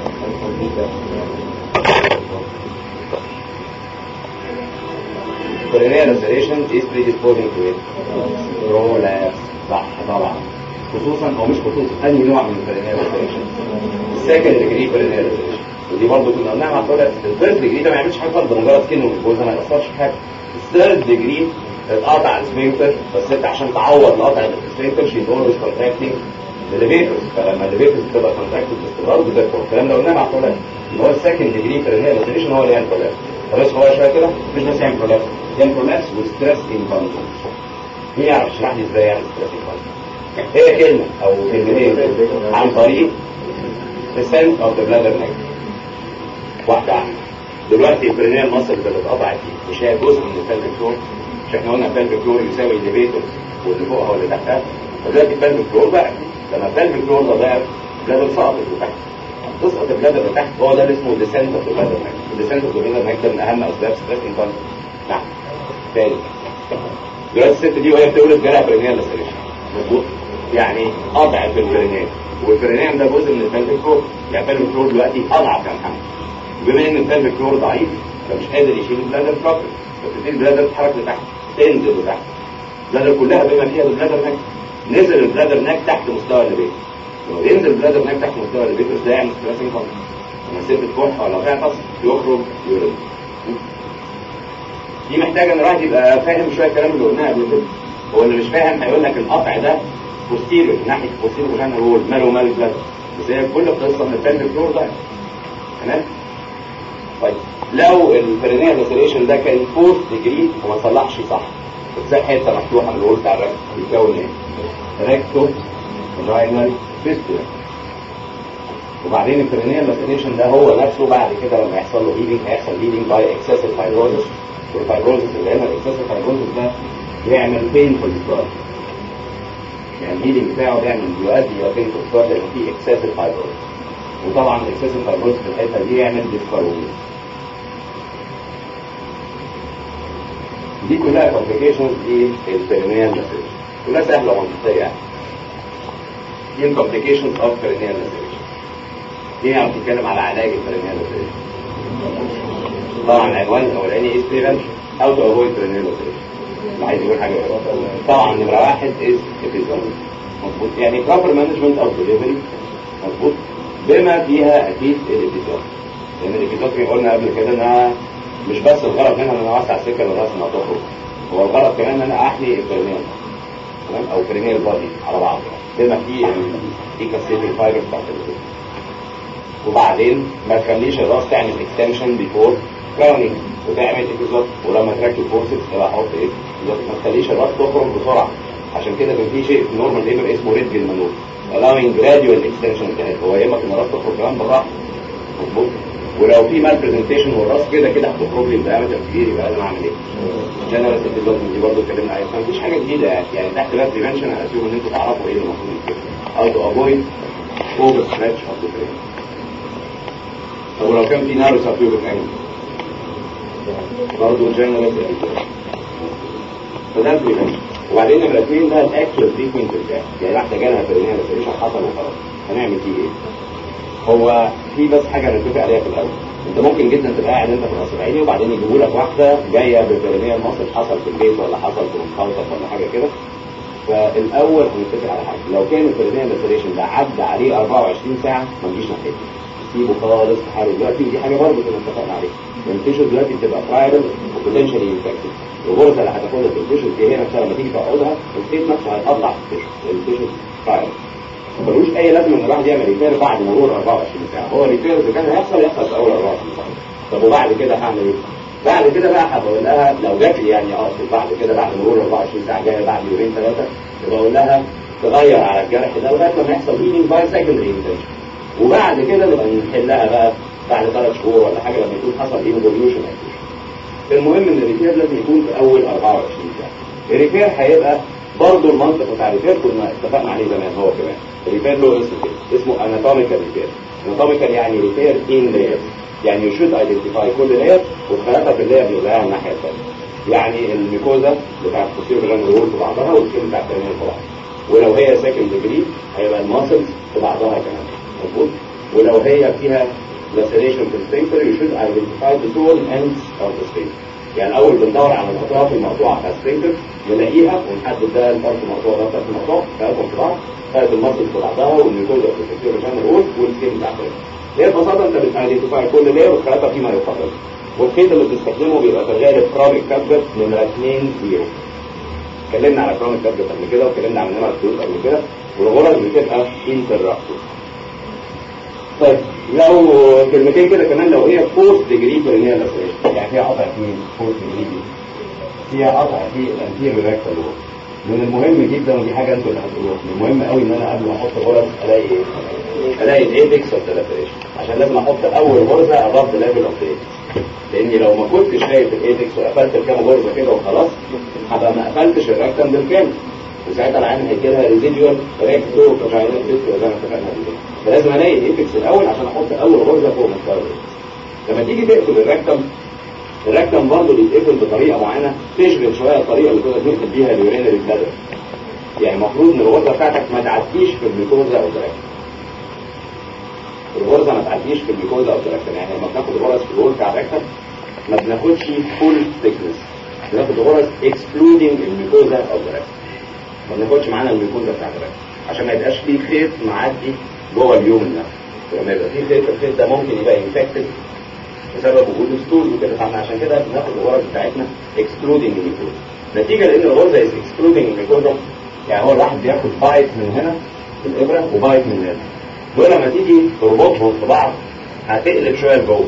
perennial laceration is predisposing to it prolapse صح طبعا خصوصا او مش خصوصا انهي نوع من البرينيال لاسيريشن السكند ديجري برينيال لاسيريشن ودي برضه كنا قلناها مع الطلبه الثيرد ديجري ده ما يعملش حاجه خالص ده مجرد سكن والجوزه ما ياثرش في حاجه الثيرد ديجري اتقطع السفنكتر بس انت عشان تعوض القطع السفنكتر شي اولويز كونتراكتنج الليفيترز فلما الليفيترز بتبقى كونتراكتد باستمرار بتكبر الكلام ده قلناه مع الطلبه اللي هو السكند ديجري برينيال لاسيريشن هو اللي يعمل برولابس فبس هو شويه كده مش بس يعمل برولابس يعمل برولابس وستريس انكونتنس مين يعرف يشرح لي ازاي يعمل ستريس انكونتنس هي كلمة او كلمتين عن طريق السنت اوف ذا بلادر نيك واحدة واحدة دلوقتي البرينيال مصر اللي اتقطعت دي مش هي جزء من البلفيك فلور مش احنا قلنا البلفيك فلور يساوي الليفيتور واللي فوقها واللي تحتها فدلوقتي البلفيك فلور بقى لما البلفيك فلور ده ضعف البلادر سقطت لتحت تسقط البلادر لتحت هو ده اللي اسمه ديسنت اوف ذا بلادر نيك الديسنت اوف ذا بلادر نيك ده من اهم اسباب ستريس انكونتنس نعم تاني دلوقتي الست دي وهي بتولد جالها برينيال لاسيريشن مظبوط يعني اضعف البرينيان والبرينيان ده جزء من البلفيك فلور يعني البلفيك فلور دلوقتي اضعف يا محمد وبما ان البلفيك فلور ضعيف فمش قادر يشيل البلادر بروبر فبتبتدي البلادر تتحرك لتحت تنزل لتحت البلادر كلها بما فيها البلادر نك نزل البلادر نك تحت مستوى الليبيت لما ينزل البلادر نك تحت مستوى الليبيت ده يعمل ستريسنج كونتنت لما الست تكح ولا تعطس يخرج يورين دي محتاجه ان الواحد يبقى فاهم شويه الكلام اللي قلناه قبل كده هو اللي مش فاهم هيقول لك القطع ده بوستيريور ناحيه بوستيريور وجانا رول ماله مال البلد بس هي كل قصه من البلد فلور ده تمام طيب لو البرينيال لاسيريشن ده كان فورث ديجري وما صلحش صح بتلاقي حته مفتوحه من الرول بتاع الركب بيتكون ايه؟ ريكتو فاجينال فيستولا وبعدين البرينيال لاسيريشن ده هو نفسه بعد كده لما يحصل له هيلينج هيحصل هيلينج باي اكسسيف فايبروزس والفايبروزس اللي هنا الاكسسيف فايبروزس ده يعمل بينفول ستار يعني الهيلينج بتاعه بيعمل يؤدي الى بينفول ستار لان فيه اكسسيف فايبروزس وطبعا الاكسسيف فايبروزس في الحته دي يعمل ديسكاروزس دي كلها كومبليكيشنز دي البرينيال لاسيريشن كلها سهله ومنطقيه يعني دي الكومبليكيشنز اوف برينيال لاسيريشن دي يعني بتتكلم على علاج البرينيال لاسيريشن طبعا العنوان الاولاني از بريفنشن او تو افويد برينيال لاسيريشن اللي عايز يقول حاجه طبعا نمره واحد از ابيزون مظبوط يعني بروبر مانجمنت اوف ديليفري مظبوط بما فيها اكيد الابيزون لان الابيزون قلنا قبل كده انها مش بس الغرض منها ان انا اوسع السكه للراس انها تخرج هو الغرض كمان ان انا احمي البرينيال تمام او برينيال بادي على بعض بما فيه الايكاسيتي فايبر بتاعت الجسم وبعدين ما تخليش الراس تعمل اكستنشن بيفور كراونينج وتعمل ايبيزود ولما تركب فورسز تبقى احط ايه ما تخليش الراس تخرج بسرعه عشان كده كان في شيء في النورمال ليبر اسمه ريدج مانوف allowing gradual extension بتاعت هو يهمك ان الراس تخرج كمان بالراحه مظبوط ولو في مال برزنتيشن والراس كده كده هتخرج لي بقى كبير يبقى لازم اعمل ايه؟ جنرال ايبيزود دي برضه اتكلمنا عليها مفيش حاجه جديده يعني يعني تحت بقى بريفنشن انا اسيوم ان انتوا تعرفوا ايه اللي المفروض يتكلم او تو افويد اوفر ستريتش اوف ذا برين طب ولو كان في نارو سابيوبك انجل برضه جنرال فده البريفنشن وبعدين نمرة اثنين ده الاكشوال تريتمنت بتاعي يعني واحده جالها برينيال لاسيريشن حصل وخلاص هنعمل فيه ايه؟ هو في بس حاجه نتفق عليها في الاول انت ممكن جدا تبقى قاعد انت في القصر عيني وبعدين يجيبوا لك واحده جايه ببرينيال مصر حصل في البيت ولا حصل في مخالطه ولا حاجه كده فالاول هنتفق على حاجه لو كان البرينيال لاسريشن ده عدى عليه 24 ساعه ما نجيش ناحيته سيبه خالص في حاله دلوقتي ودي حاجه برضه كنا اتفقنا عليها التيشوز دلوقتي بتبقى فرايرل وبوتنشالي انفكتد الغرزه اللي هتاخدها في التيشوز دي هي نفسها لما تيجي تقعدها الخيط نفسه هيقطع في التيشوز التيشوز فرايرل ملوش اي لازمه ان الواحد يعمل ريبير بعد مرور 24 ساعه هو ريبير اذا كان هيحصل يحصل في اول 24 ساعه طب وبعد كده هعمل ايه؟ بعد كده بقى هبقول لها لو جات لي يعني اقصد بعد كده بعد مرور 24 ساعه جايه بعد يومين ثلاثه يبقى اقول لها تغير على الجرح ده لغايه لما يحصل هيلينج باي سكندري انفكشن وبعد كده نبقى نحلها بقى بعد ثلاث شهور ولا حاجه لما يكون حصل ايفوليوشن المهم ان الريبير لازم يكون في اول 24 ساعه الريبير هيبقى برضه المنطق بتاع الريبير كنا اتفقنا عليه زمان هو كمان الريبير له اسم كده اسمه اناتوميكال ريبير اناتوميكال يعني ريبير ان لاير يعني يو شود ايدنتيفاي كل لاير وتخلطها في اللاير اللي لها الناحيه الثانيه يعني الميكوزا بتاعت التصوير اللي انا في بعضها والسكين بتاع الثانيه في بعض ولو هي سكند ديجري هيبقى الماسلز في بعضها كمان مظبوط ولو هي فيها laceration في السفنكتر you should identify the two ends of the sphincter يعني اول بندور على الاطراف المقطوعه بتاع السفنكتر نلاقيها ونحدد ده الفرق المقطوع ده الفرق المقطوع ثلاثه في بعض ثلاث المصل في بعضها والميكوزا في التصوير عشان نقول والسكين بتاع هي ببساطه انت بتايدنتيفاي كل لير وتخلطها فيما يفضل والخيط اللي بتستخدمه بيبقى في الغالب كرونيك كابجر نمره 2 0 اتكلمنا على كرونيك كابجر قبل كده واتكلمنا على نمره فلوس قبل كده والغرز بتبقى انترابتور طيب لو كلمتين كده كمان لو هي فورس ديجري برينيال لاسريشن يعني فيها قطع في فورس ديجري فيها قطع في الانتير ريكتال من المهم جدا ودي حاجه انتوا اللي هتقولوها من المهم قوي ان انا قبل ما احط غرز الاقي ايه؟ الاقي الايبكس اوف لاسريشن عشان لازم احط اول غرزه اباف ذا ليفل اوف لاني لو ما كنتش شايف الايبكس وقفلت الكام غرزه كده وخلاص هبقى ما قفلتش الريكتم بالكامل وساعتها العين هيجي لها ريزيديوال ريكتو فاجينال سيستم زي ما اتفقنا قبل كده فلازم الاقي الايبكس الاول عشان احط اول غرزه فوق مستوى لما تيجي تقفل الريكتم الريكتم برضه بيتقفل بطريقه معينه تشغل شويه الطريقه اللي كنا بنقفل بيها اليورينري بلادر يعني المفروض ان الغرزه بتاعتك ما تعديش في الميكوزا او الريكتم الغرزه ما تعديش في الميكوزا او الريكتم يعني لما بناخد غرز في الغرز بتاع الريكتم ما بناخدش فول ثيكنس بناخد غرز اكسكلودنج الميكوزا او الريكتم ما بناخدش معانا الميكوزا بتاعت الريكتم عشان ما يبقاش فيه خيط معدي جوه اليوم نفسه لما يبقى فيه خيط الخيط ده ممكن يبقى انفكتد بسبب وجود ستول وكده فاحنا عشان كده بناخد الغرز بتاعتنا اكسكلودنج الميكوزا نتيجه لان الغرزه از اكسكلودنج الميكوزا يعني هو الواحد بياخد بايت من هنا في الابره وبايت من هنا دول لما تيجي تربطهم في بعض هتقلب شويه لجوه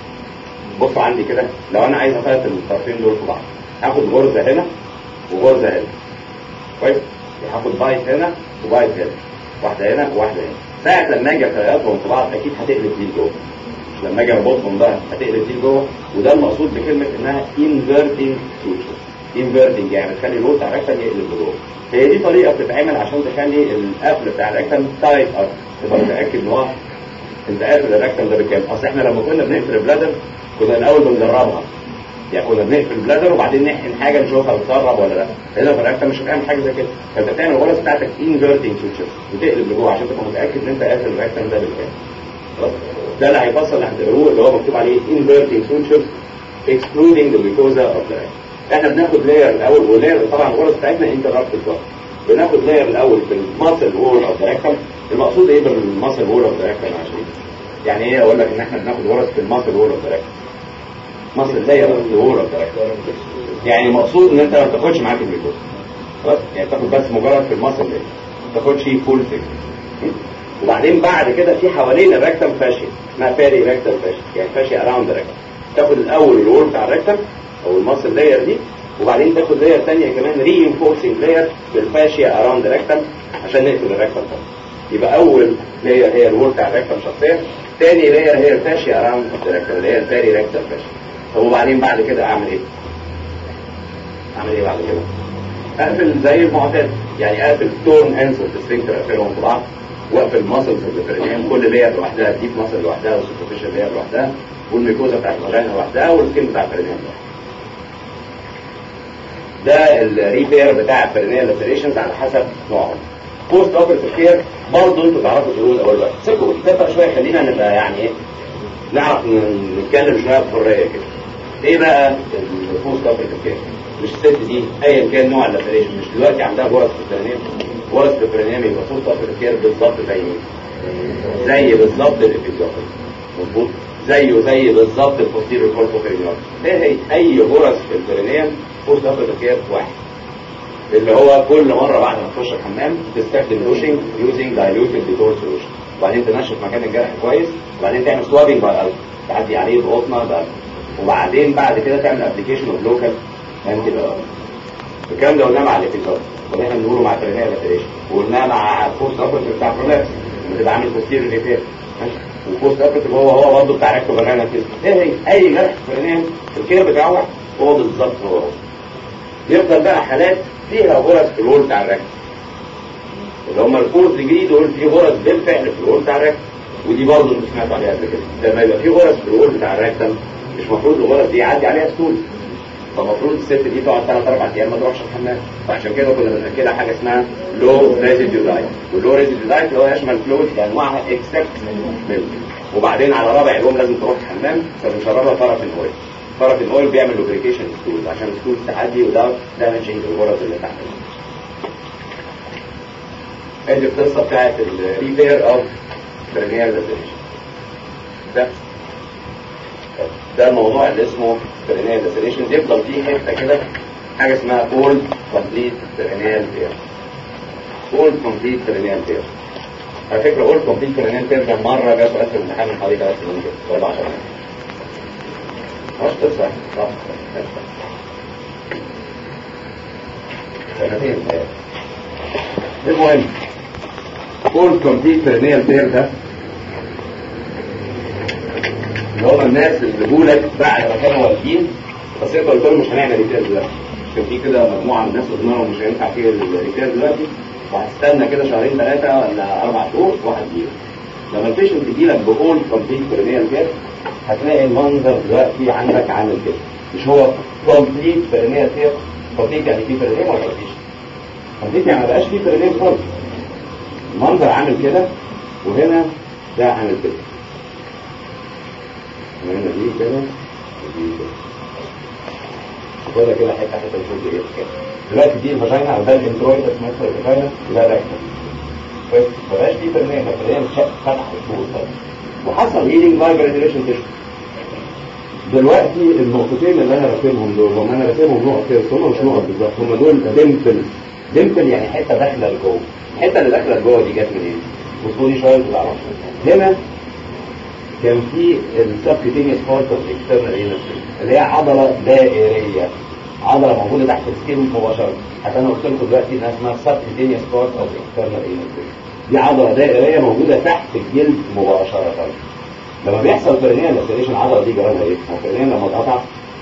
بصوا عندي كده لو انا عايز افلت الطرفين دول في بعض هاخد غرزه هنا وغرزه هنا كويس هاخد بايت هنا وبايت هنا واحده هنا وواحده هنا ساعه لما اجي اخيطهم في بعض اكيد هتقلب دي لجوه لما اجي اربطهم بقى هتقلب دي لجوه وده المقصود بكلمه انها inverting suture inverting يعني تخلي الوسط على الركبه يقلب لجوه هي دي طريقه بتتعمل عشان تخلي القفل بتاع الركبه تايت اكتر تبقى متاكد ان هو انت قافل الركبه ده بكام اصل احنا لما كنا بنقفل البلادر كنا الاول بنجربها يعني كنا بنقفل البلادر وبعدين نحقن حاجه نشوفها بتسرب ولا لا هنا في الركبه مش هتعمل حاجه زي كده فانت بتعمل الغرز بتاعتك انفيرتنج سوتشر وتقلب لجوه عشان تبقى متاكد ان انت قافل الركبه ده بالكامل ده اللي هيفصل اللي هتقروه اللي هو مكتوب عليه inverting sutures excluding the mucosa of the rectum احنا بناخد لاير الاول ولاير طبعا الغرز بتاعتنا انترابتد بقى بناخد لاير الاول في الماسل وول اوف ذا ريكتم المقصود ايه بالماسل وول اوف ذا ريكتم عشان يعني ايه اقول لك ان احنا بناخد غرز في الماسل وول اوف ذا ريكتم ماسل لاير اوف ذا وول اوف ذا ريكتم يعني المقصود ان انت ما بتاخدش معاك الميكوزا خلاص يعني تاخد بس مجرد في الماسل لاير ما تاخدش فول ثيكنس وبعدين بعد كده في حوالين الريكتم فاشيا اسمها فاري ريكتم فاشيا يعني فاشيا اراوند الريكتم تاخد الاول الوول بتاع الريكتم او الماسل لاير دي وبعدين تاخد لاير ثانيه كمان ري انفورسنج لاير بالفاشيا اراوند الريكتم عشان نقفل الريكتم طبعا يبقى اول لاير هي الوول بتاع الريكتم شخصيا ثاني لاير هي الفاشيا اراوند الريكتم اللي هي الفاري ريكتم فاشيا طب وبعدين بعد كده اعمل ايه؟ اعمل ايه بعد كده؟ اقفل زي المعتاد يعني اقفل تورن انس اوف السفنكتر اقفلهم في بعض واقفل ماسلز الفرينين كل لاير لوحدها ديب ماسل لوحدها والسوبرفيشال لاير لوحدها والميكوزا بتاعت الفاجينا لوحدها والسكين بتاع الفرينين لوحدها ده الريبير بتاع الفرينيال لاسريشنز على حسب نوعهم بوست اوبرتيف كير برضه انتوا تعرفوا تقولوا الاول بقى سيبكم الكتابه شويه خلينا نبقى يعني ايه نعرف نتكلم شويه بحريه كده ايه بقى البوست اوبرتيف كير مش الست دي ايا كان نوع اللاتريشن مش دلوقتي عندها غرز بريتونيوم غرز بريتونيوم يبقى فوق ابيكير بالظبط زي مين؟ زي بالظبط الابيزوفيل مظبوط زيه زي بالظبط البوستيريور كورتوكرينيال ايه هي اي غرز في البرينيوم فوق ابيكير واحد اللي هو كل مره بعد ما تخش الحمام تستخدم لوشنج يوزنج دايلوتد ديتول سولوشن وبعدين تنشف مكان الجرح كويس وبعدين تعمل سوابنج باي تعدي عليه بقطنه بقى وبعدين بعد كده تعمل ابلكيشن اوف لوكال انتي الكلام ده قلناه مع الابيزود واللي احنا بنقوله مع الترميه لاتريشن وقلناه مع الفورس ابرت بتاع برولابس لما تبقى عامل بوستيريور ريبير والفورس ابرت هو هو برضه بتاع ريكتو بنانا كده ايه هي اي جرح فرنان الكير بتاعه هو بالظبط هو هو يفضل بقى حالات فيها غرز في الول بتاع الركب اللي هم الفورس ديجري دول في غرز بالفعل في الول بتاع الركب ودي برضه اللي سمعت عليها قبل كده لما يبقى في غرز في الول بتاع الركب مش المفروض الغرز دي يعدي عليها ستول فالمفروض الست دي تقعد ثلاث اربع ايام ما تروحش الحمام فعشان كده كنا بنأكدها حاجه اسمها لو ريزيديو دايت واللو ريزيديو دايت اللي هو يشمل فلويد بانواعها اكسبت ميلك وبعدين على رابع يوم لازم تروح الحمام فبنشربها طرف الاويل طرف الاويل بيعمل لوبريكيشن ستول عشان الستول تعدي وده دامجنج الغرز اللي تحت ادي القصه بتاعت الريبير اوف برينيال لاسيليشن ده ده الموضوع اللي اسمه برينيال لاسيليشن يفضل فيه حته كده حاجه اسمها اول كومبليت برينيال بير اول كومبليت برينيال بير على فكره اول كومبليت برينيال بير ده مره جه سؤال في الامتحان من حوالي ثلاث سنين كده ولا 10 سنين مش تصح صح سنتين المهم اول كومبليت برينيال بير ده اللي هم الناس اللي جولك بعد ما كانوا والدين بس انت قلت لهم مش هنعمل ريبير دلوقتي كان في كده مجموعه من الناس قلنا لهم مش هينفع فيه الريبير دلوقتي وهتستنى كده شهرين ثلاثه ولا اربع شهور وهتجيلك لما البيشنت يجيلك بقول كومبليت برينيال كير هتلاقي المنظر دلوقتي عندك عامل كده مش هو كومبليت برينيال كير كومبليت يعني في برينيال ولا مفيش؟ كومبليت يعني ما بقاش في برينيال خالص المنظر عامل كده وهنا ده عامل كده وهنا دي كده ودي كده وكده كده حته حته بتقول ايه كده دلوقتي دي الفاجينا او ده الانترويد اسمها الفاجينا ده ريكتم بس مبقاش دي برنامج برنامج فتح الفول وحصل هيلينج باي جراديوليشن تيشو دلوقتي النقطتين اللي انا راسمهم دول هم انا راسمهم نقط كده هم مش نقط بالظبط هم دول ديمبل ديمبل يعني حته داخله لجوه الحته اللي داخله لجوه دي جت منين؟ بصوا لي شويه بالعربي هنا كان في السبكتينيوس بارت اوف اكسترنال اللي هي عضله دائريه عضله موجوده تحت السكين مباشره حتى انا قلت لكم دلوقتي انها اسمها سبكتينيوس بارت اوف اكسترنال دي عضله دائريه موجوده تحت الجلد مباشره لما بيحصل برينيال لاسيليشن العضله دي جرالها ايه؟ هو البرينيال لما اتقطع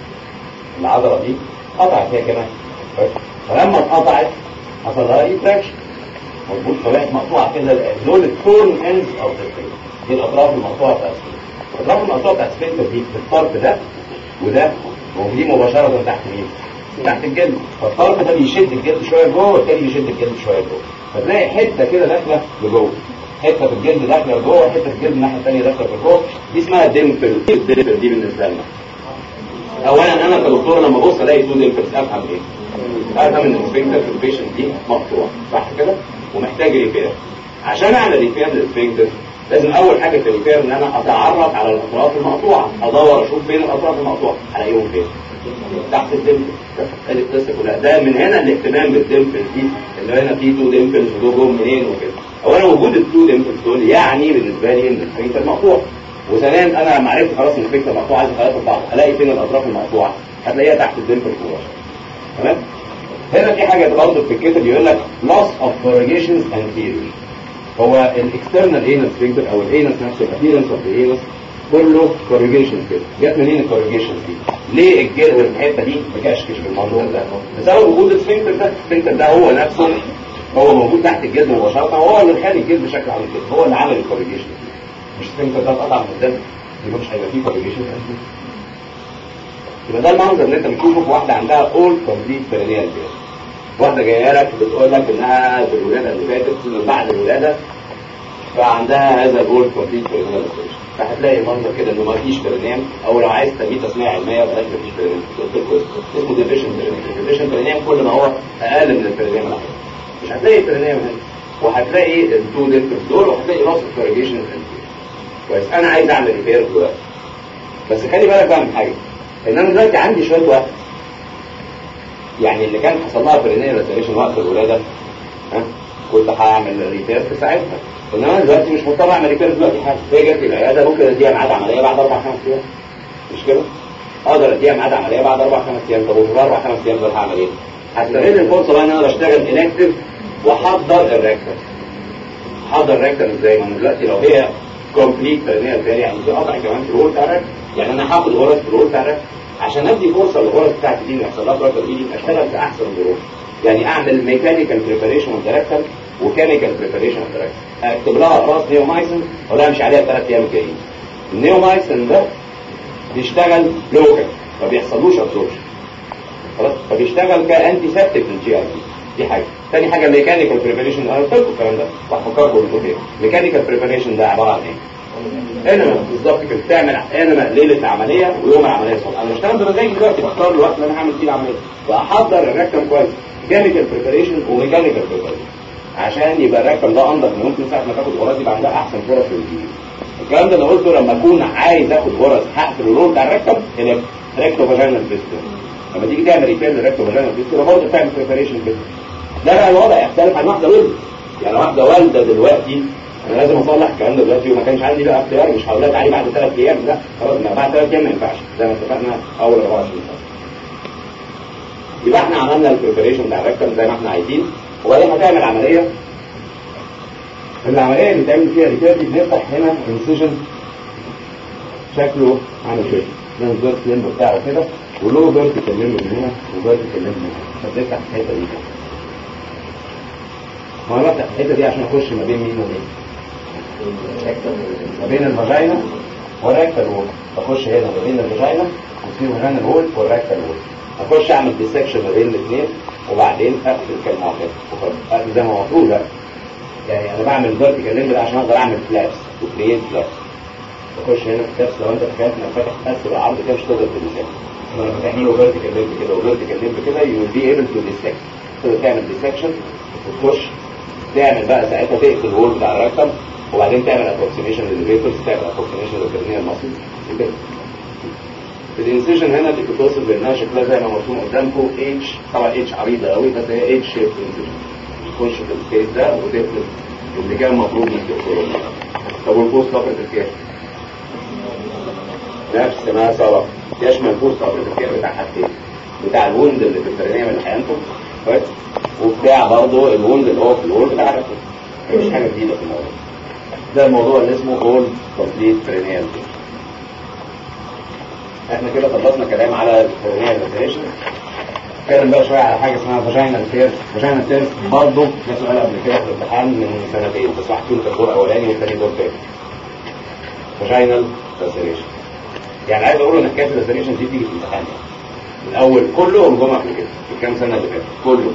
العضله دي قطعت هي كمان فلما اتقطعت حصل لها ريتراكشن مظبوط فبقت مقطوعه كده دول الكورن اندز اوف ذا دي الاطراف المقطوعه بتاعت الاطراف المقطوعه بتاعت السفنكتر دي في الطرف ده وده موجودين مباشره تحت مين؟ تحت الجلد فالطرف ده بيشد الجلد شويه لجوه والتاني بيشد الجلد شويه لجوه فتلاقي حته كده داخله لجوه حته في الجلد داخله لجوه حته في الجلد الناحيه الثانيه داخله لجوه دي اسمها ديمبل الديمبل دي بالنسبه لنا اولا انا كدكتور لما ابص الاقي تو ديمبلز افهم ايه؟ افهم ان السفنكتر في البيشنت دي مقطوع صح كده؟ ومحتاج ريبير عشان اعمل ريبير للسفنكتر لازم اول حاجه في الريبير ان انا اتعرف على الاطراف المقطوعه ادور اشوف فين الاطراف المقطوعه الاقيهم فين تحت الدمبل ادي القصه كلها ده من هنا الاهتمام بالدمبل دي اللي هنا في تو دمبلز ودول جم منين وكده اولا وجود التو دمبلز دول يعني بالنسبه لي ان الفكره مقطوع وثانيا انا لما عرفت خلاص ان الفكره مقطوعه عايز اخليها في بعض الاقي فين الاطراف المقطوعه هتلاقيها تحت الدمبل مباشره تمام هنا في حاجه برضه في الكتاب بيقول لك loss of corrugations anterior هو الاكسترنال انس فينجر او الانس نفسه الابيرنس اوف ذا انس كله كوريجيشن كده جت منين الكوريجيشن دي ليه الجلد في الحته دي مكشكش بالموضوع ده بسبب وجود السفنكتر ده السفنكتر ده هو نفسه هو موجود تحت الجلد مباشره وهو اللي مخلي الجلد بشكل عامل كده هو اللي عمل الكوريجيشن مش السفنكتر ده اتقطع من قدام يبقى مش هيبقى فيه كوريجيشن يبقى ده المنظر اللي انت بتشوفه في واحده عندها اول كومبليت برينيال بير واحده جايه لك بتقول لك انها في الولاده اللي فاتت بعد الولاده فعندها هذا الجول كومبليت برينيال فهتلاقي منظر كده انه ما فيش برنام او لو عايز تسميه تسميه علميه بلاش ما فيش برنام قلت لكم اسمه ديفيشن برنام ديفيشن برنام كل ما هو اقل من البرنام العادي مش هتلاقي برنام هنا وهتلاقي التو ديفرنس دول وهتلاقي نص الكوريجيشن كويس انا عايز اعمل ريبير دلوقتي بس خلي بالك بقى من حاجه ان انا دلوقتي عندي شويه وقت يعني اللي كان حصل لها برينيال ريتيريشن وقت الولاده ها كنت هعمل ريبير في ساعتها انما انا دلوقتي مش مضطر اعمل ريبير دلوقتي حاجه هي جت العياده ممكن اديها ميعاد عمليه بعد اربع خمس ايام مش كده؟ اقدر اديها ميعاد عمليه بعد اربع خمس ايام طب وفي الاربع خمس ايام دول هعمل ايه؟ هستغل الفرصه بقى ان انا بشتغل انكتف واحضر الريكتر احضر الريكتر ازاي؟ ما انا دلوقتي لو هي كومبليت برينيال يعني في قطع كمان في الهول بتاع الريكتر يعني انا هاخد غرز في الهول بتاع الريكتر عشان ادي فرصه للغرز بتاعتي دي يحصل لها بريكتر دي اشتغل في احسن ظروف يعني اعمل ميكانيكال بريباريشن اوف ذا وكيميكال بريباريشن اوف ذا اكتب لها اقراص نيومايسن ولا امشي عليها ثلاث ايام الجايين النيومايسن ده بيشتغل لوكال ما بيحصلوش ابسوربشن خلاص فبيشتغل كانتي سيبتيك للجي اي دي حاجه ثاني حاجه ميكانيكال بريباريشن انا قلت لكم الكلام ده بفكركم انتوا فين ميكانيكال بريباريشن ده عباره عن ايه انما بالظبط كده بتعمل انما ليله العمليه ويوم العمليه الصبح انا بشتغل بمزاجي دلوقتي بختار الوقت اللي انا هعمل فيه العمليه واحضر الركب كويس كيميكال بريباريشن وميكانيكال بريباريشن عشان يبقى الركب ده انضف ممكن ساعه ما تاخد غرز يبقى عندها احسن فرص للجيل الكلام ده انا قلته لما اكون عايز اخد غرز هقفل الرول بتاع الركب اللي ريكتو فاجينال فيستر لما تيجي تعمل ريبير للريكتو فاجينال فيستر برضه بتعمل بريباريشن كده ده بقى الوضع يختلف عن واحده ولد يعني واحده والده دلوقتي انا لازم اصلح الكلام ده دلوقتي وما كانش عندي بقى اختيار مش هقول لها تعالي بعد ثلاث ايام لا خلاص بعد ثلاث ايام ما ينفعش زي ما اتفقنا اول 24 ساعه يبقى احنا عملنا البريباريشن بتاع الركب زي ما احنا عايزين وبعدين هتعمل عمليه العمليه اللي بتعمل فيها ريبير دي بنفتح هنا انسيجن شكله عامل كده ده الدور الليمب بتاعه كده وله فيرتيكال ليمب من هنا وفيرتيكال ليمب من هنا فبنفتح الحته دي كده هو انا بفتح الحته دي عشان اخش ما بين مين ومين ما بين الفاجينا والريكتال وول بخش هنا ما بين الفاجينا والسيروهان وول والريكتال وول اخش اعمل ديسكشن ما بين الاثنين وبعدين اقفل كالمعتاد اقفل زي ما المفروض بقى يعني انا بعمل فيرتيكال ليمب عشان اقدر اعمل فلابس وكرييت فلابس بخش هنا في الفلابس لو انت تخيلت انك فاتح بس بالعرض كده مش تقدر تديسكت لما تعمله فيرتيكال ليمب كده وفيرتيكال ليمب كده يو ويل بي ايبل تو ديسكت تقدر تعمل ديسكشن وتخش تعمل بقى ساعتها تقفل الهول بتاع الركب وبعدين تعمل ابروكسيميشن للفيتورز تعمل ابروكسيميشن للبرنيال ماسل وكده الانسيجن هنا دي بتوصل بانها شكلها زي ما مرسوم قدامكم اتش طبعا اتش عريضه قوي بس هي اتش شيب انسيجن تخش في السبيس ده وتقفل اللي كان المفروض انك تقفله طب والبوست فقره الكير نفس ما سبق يشمل البوست فقره الكير بتاع حاجتين بتاع الوند اللي في البرنيال اللي هينتج كويس وبتاع برضه الوند اللي هو في الوول بتاع الركب مفيش حاجه جديده في الموضوع ده الموضوع اللي اسمه اول كومبليت برينيال احنا كده خلصنا كلام على البرينيال ريزيشن نتكلم بقى شويه على حاجه اسمها فاجينال تيرس فاجينال تيرس برضه ده سؤال قبل كده في الامتحان من سنتين بس واحد فيهم كان دور اولاني والثاني دور تاني فاجينال ريزيشن يعني عايز اقول ان حكايه الريزيشن دي بتيجي في الامتحان الاول كله جم قبل كده في الكام سنه اللي فاتت كله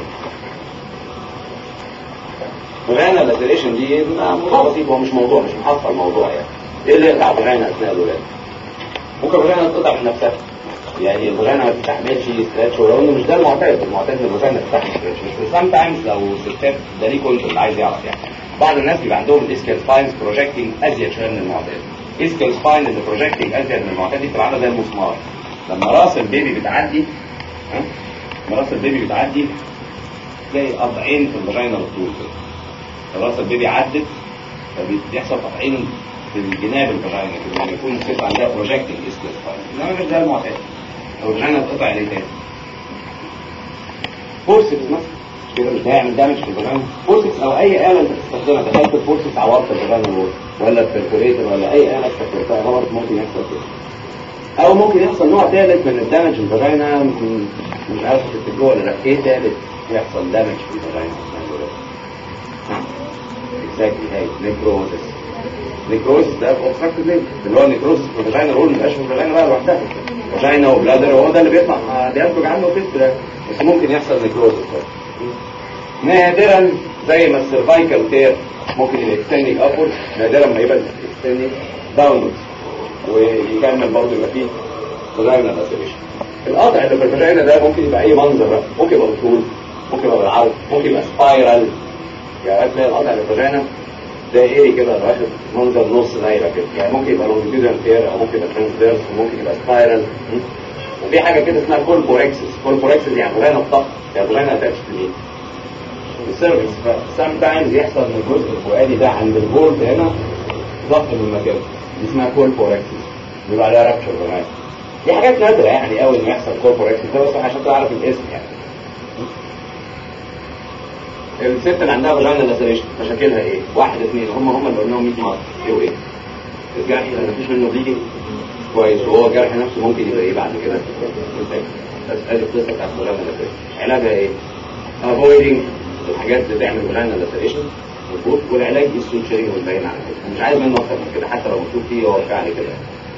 فغانا اللاتريشن دي موضوع بسيط هو مش موضوع مش محصل موضوع يعني ايه اللي يقطع فغانا اثناء الولاده ممكن فغانا تقطع من نفسها يعني الفغانا ما تستحملش ستريتش ولو انه مش ده المعتاد المعتاد ان الفغانا تستحمل ستريتش مش سام تايمز لو ستات ده ليه كنت اللي عايز يعرف يعني بعض الناس بيبقى عندهم الاسكال سباينز بروجكتنج ازيد شويه من المعتاد اسكال سباين اللي بروجكتنج ازيد من المعتاد دي بتبقى عامله زي المسمار لما راس البيبي بتعدي ها لما راس البيبي بتعدي تلاقي قطعين في الفاجينا الطول كده راس البيبي عدت فبيحصل قطعين في الجناب الفاجينا كده لما يكون الست عندها بروجكتنج اسكال سباين انما مش ده المعتاد لو الفاجينا اتقطع ليه تاني فورسكس مثلا كده مش هيعمل دامج في الفاجينا فورسكس او اي اله انت بتستخدمها دخلت الفورسكس عورت الفاجينا ولا البركوريتر ولا اي اله استخدمتها غلط ممكن يحصل كده او ممكن يحصل نوع ثالث من الدمج في الفاجينا مش عارف تفتكروه ولا لا ايه ثالث يحصل دمج في الفاجينا اكزاكتلي هاي نيكروزس نيكروزس ده اوبستراكتيف ليمب اللي هو النيكروزس في الفاجينا رول مبقاش في الفاجينا بقى لوحدها فاجينا وبلادر هو ده اللي بيطلع بينتج عنه فيست ده بس ممكن يحصل نيكروزس نادرا زي ما السيرفايكال تير ممكن يبقى اكستندنج ابورد نادرا ما يبقى اكستندنج داونورد ويكمل برضه يبقى فيه فاجينا لاسيريشن القطع اللي في الفاجينا ده ممكن يبقى اي منظر بقى ممكن يبقى بالطول ممكن يبقى بالعرض ممكن يبقى سبايرال يعني هتلاقي القطع اللي في الفاجينا دائري كده واخد منظر نص دايره كده يعني ممكن يبقى لونجيتودينال تير او ممكن يبقى ترانسفيرس وممكن يبقى سبايرال وفي حاجه كده اسمها كولبوركسس كولبوركسس يعني فاجينا الضغط يعني فاجينا اتاتش ليه السيرفيس فسام تايمز يحصل من الجزء الفوقاني ده عند البولت هنا ضغط من المكان دي اسمها كولبوركسس بيبقى عليها رابشر كمان دي حاجات نادره يعني قوي انه يحصل كولبوركسس ده بس عشان تعرف الاسم يعني الست اللي عندها فاجينا لاسريشن مشاكلها ايه؟ واحد اثنين هم هم اللي قلناهم 100 مره ايه وايه؟ الجرح اللي مفيش منه بليدنج كويس وهو الجرح نفسه ممكن يبقى ايه بعد كده؟ بس ادي القصه بتاعت فاجينا لاسريشن علاجها ايه؟ افويدنج الحاجات اللي تعمل فاجينا لاسريشن مظبوط والعلاج السوتشري والباين على كده مش عايز منه اكتر من كده حتى لو مكتوب فيه هو فعلا كده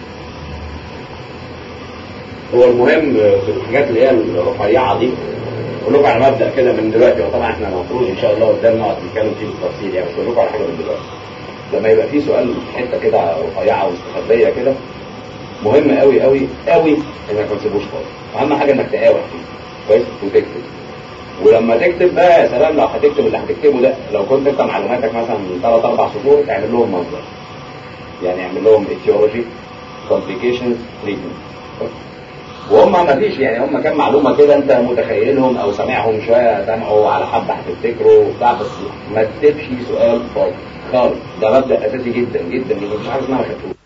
هو المهم في الحاجات اللي هي الرفيعه دي اقول لكم على مبدا كده من دلوقتي وطبعا احنا المفروض ان شاء الله قدام نقعد نتكلم فيه بالتفصيل يعني بس اقول لكم على حاجه من دلوقتي لما يبقى في سؤال في حته كده رفيعه ومستخبيه كده مهم قوي قوي قوي انك ما تسيبوش خالص اهم حاجه انك تقاوح فيه كويس وتكتب ولما تكتب بقى يا سلام لو هتكتب اللي هتكتبه ده لو كنت انت معلوماتك مثلا من ثلاث اربع سطور اعمل لهم مصدر يعني اعمل لهم etiology complications treatment وهم ما فيش يعني هم كام معلومه كده انت متخيلهم او سامعهم شويه سامعوا على حبه هتفتكروا وبتاع بس ما تكتبش سؤال فاضي خالص ده مبدا اساسي جدا جدا مفيش حاجه اسمها ما خدتوش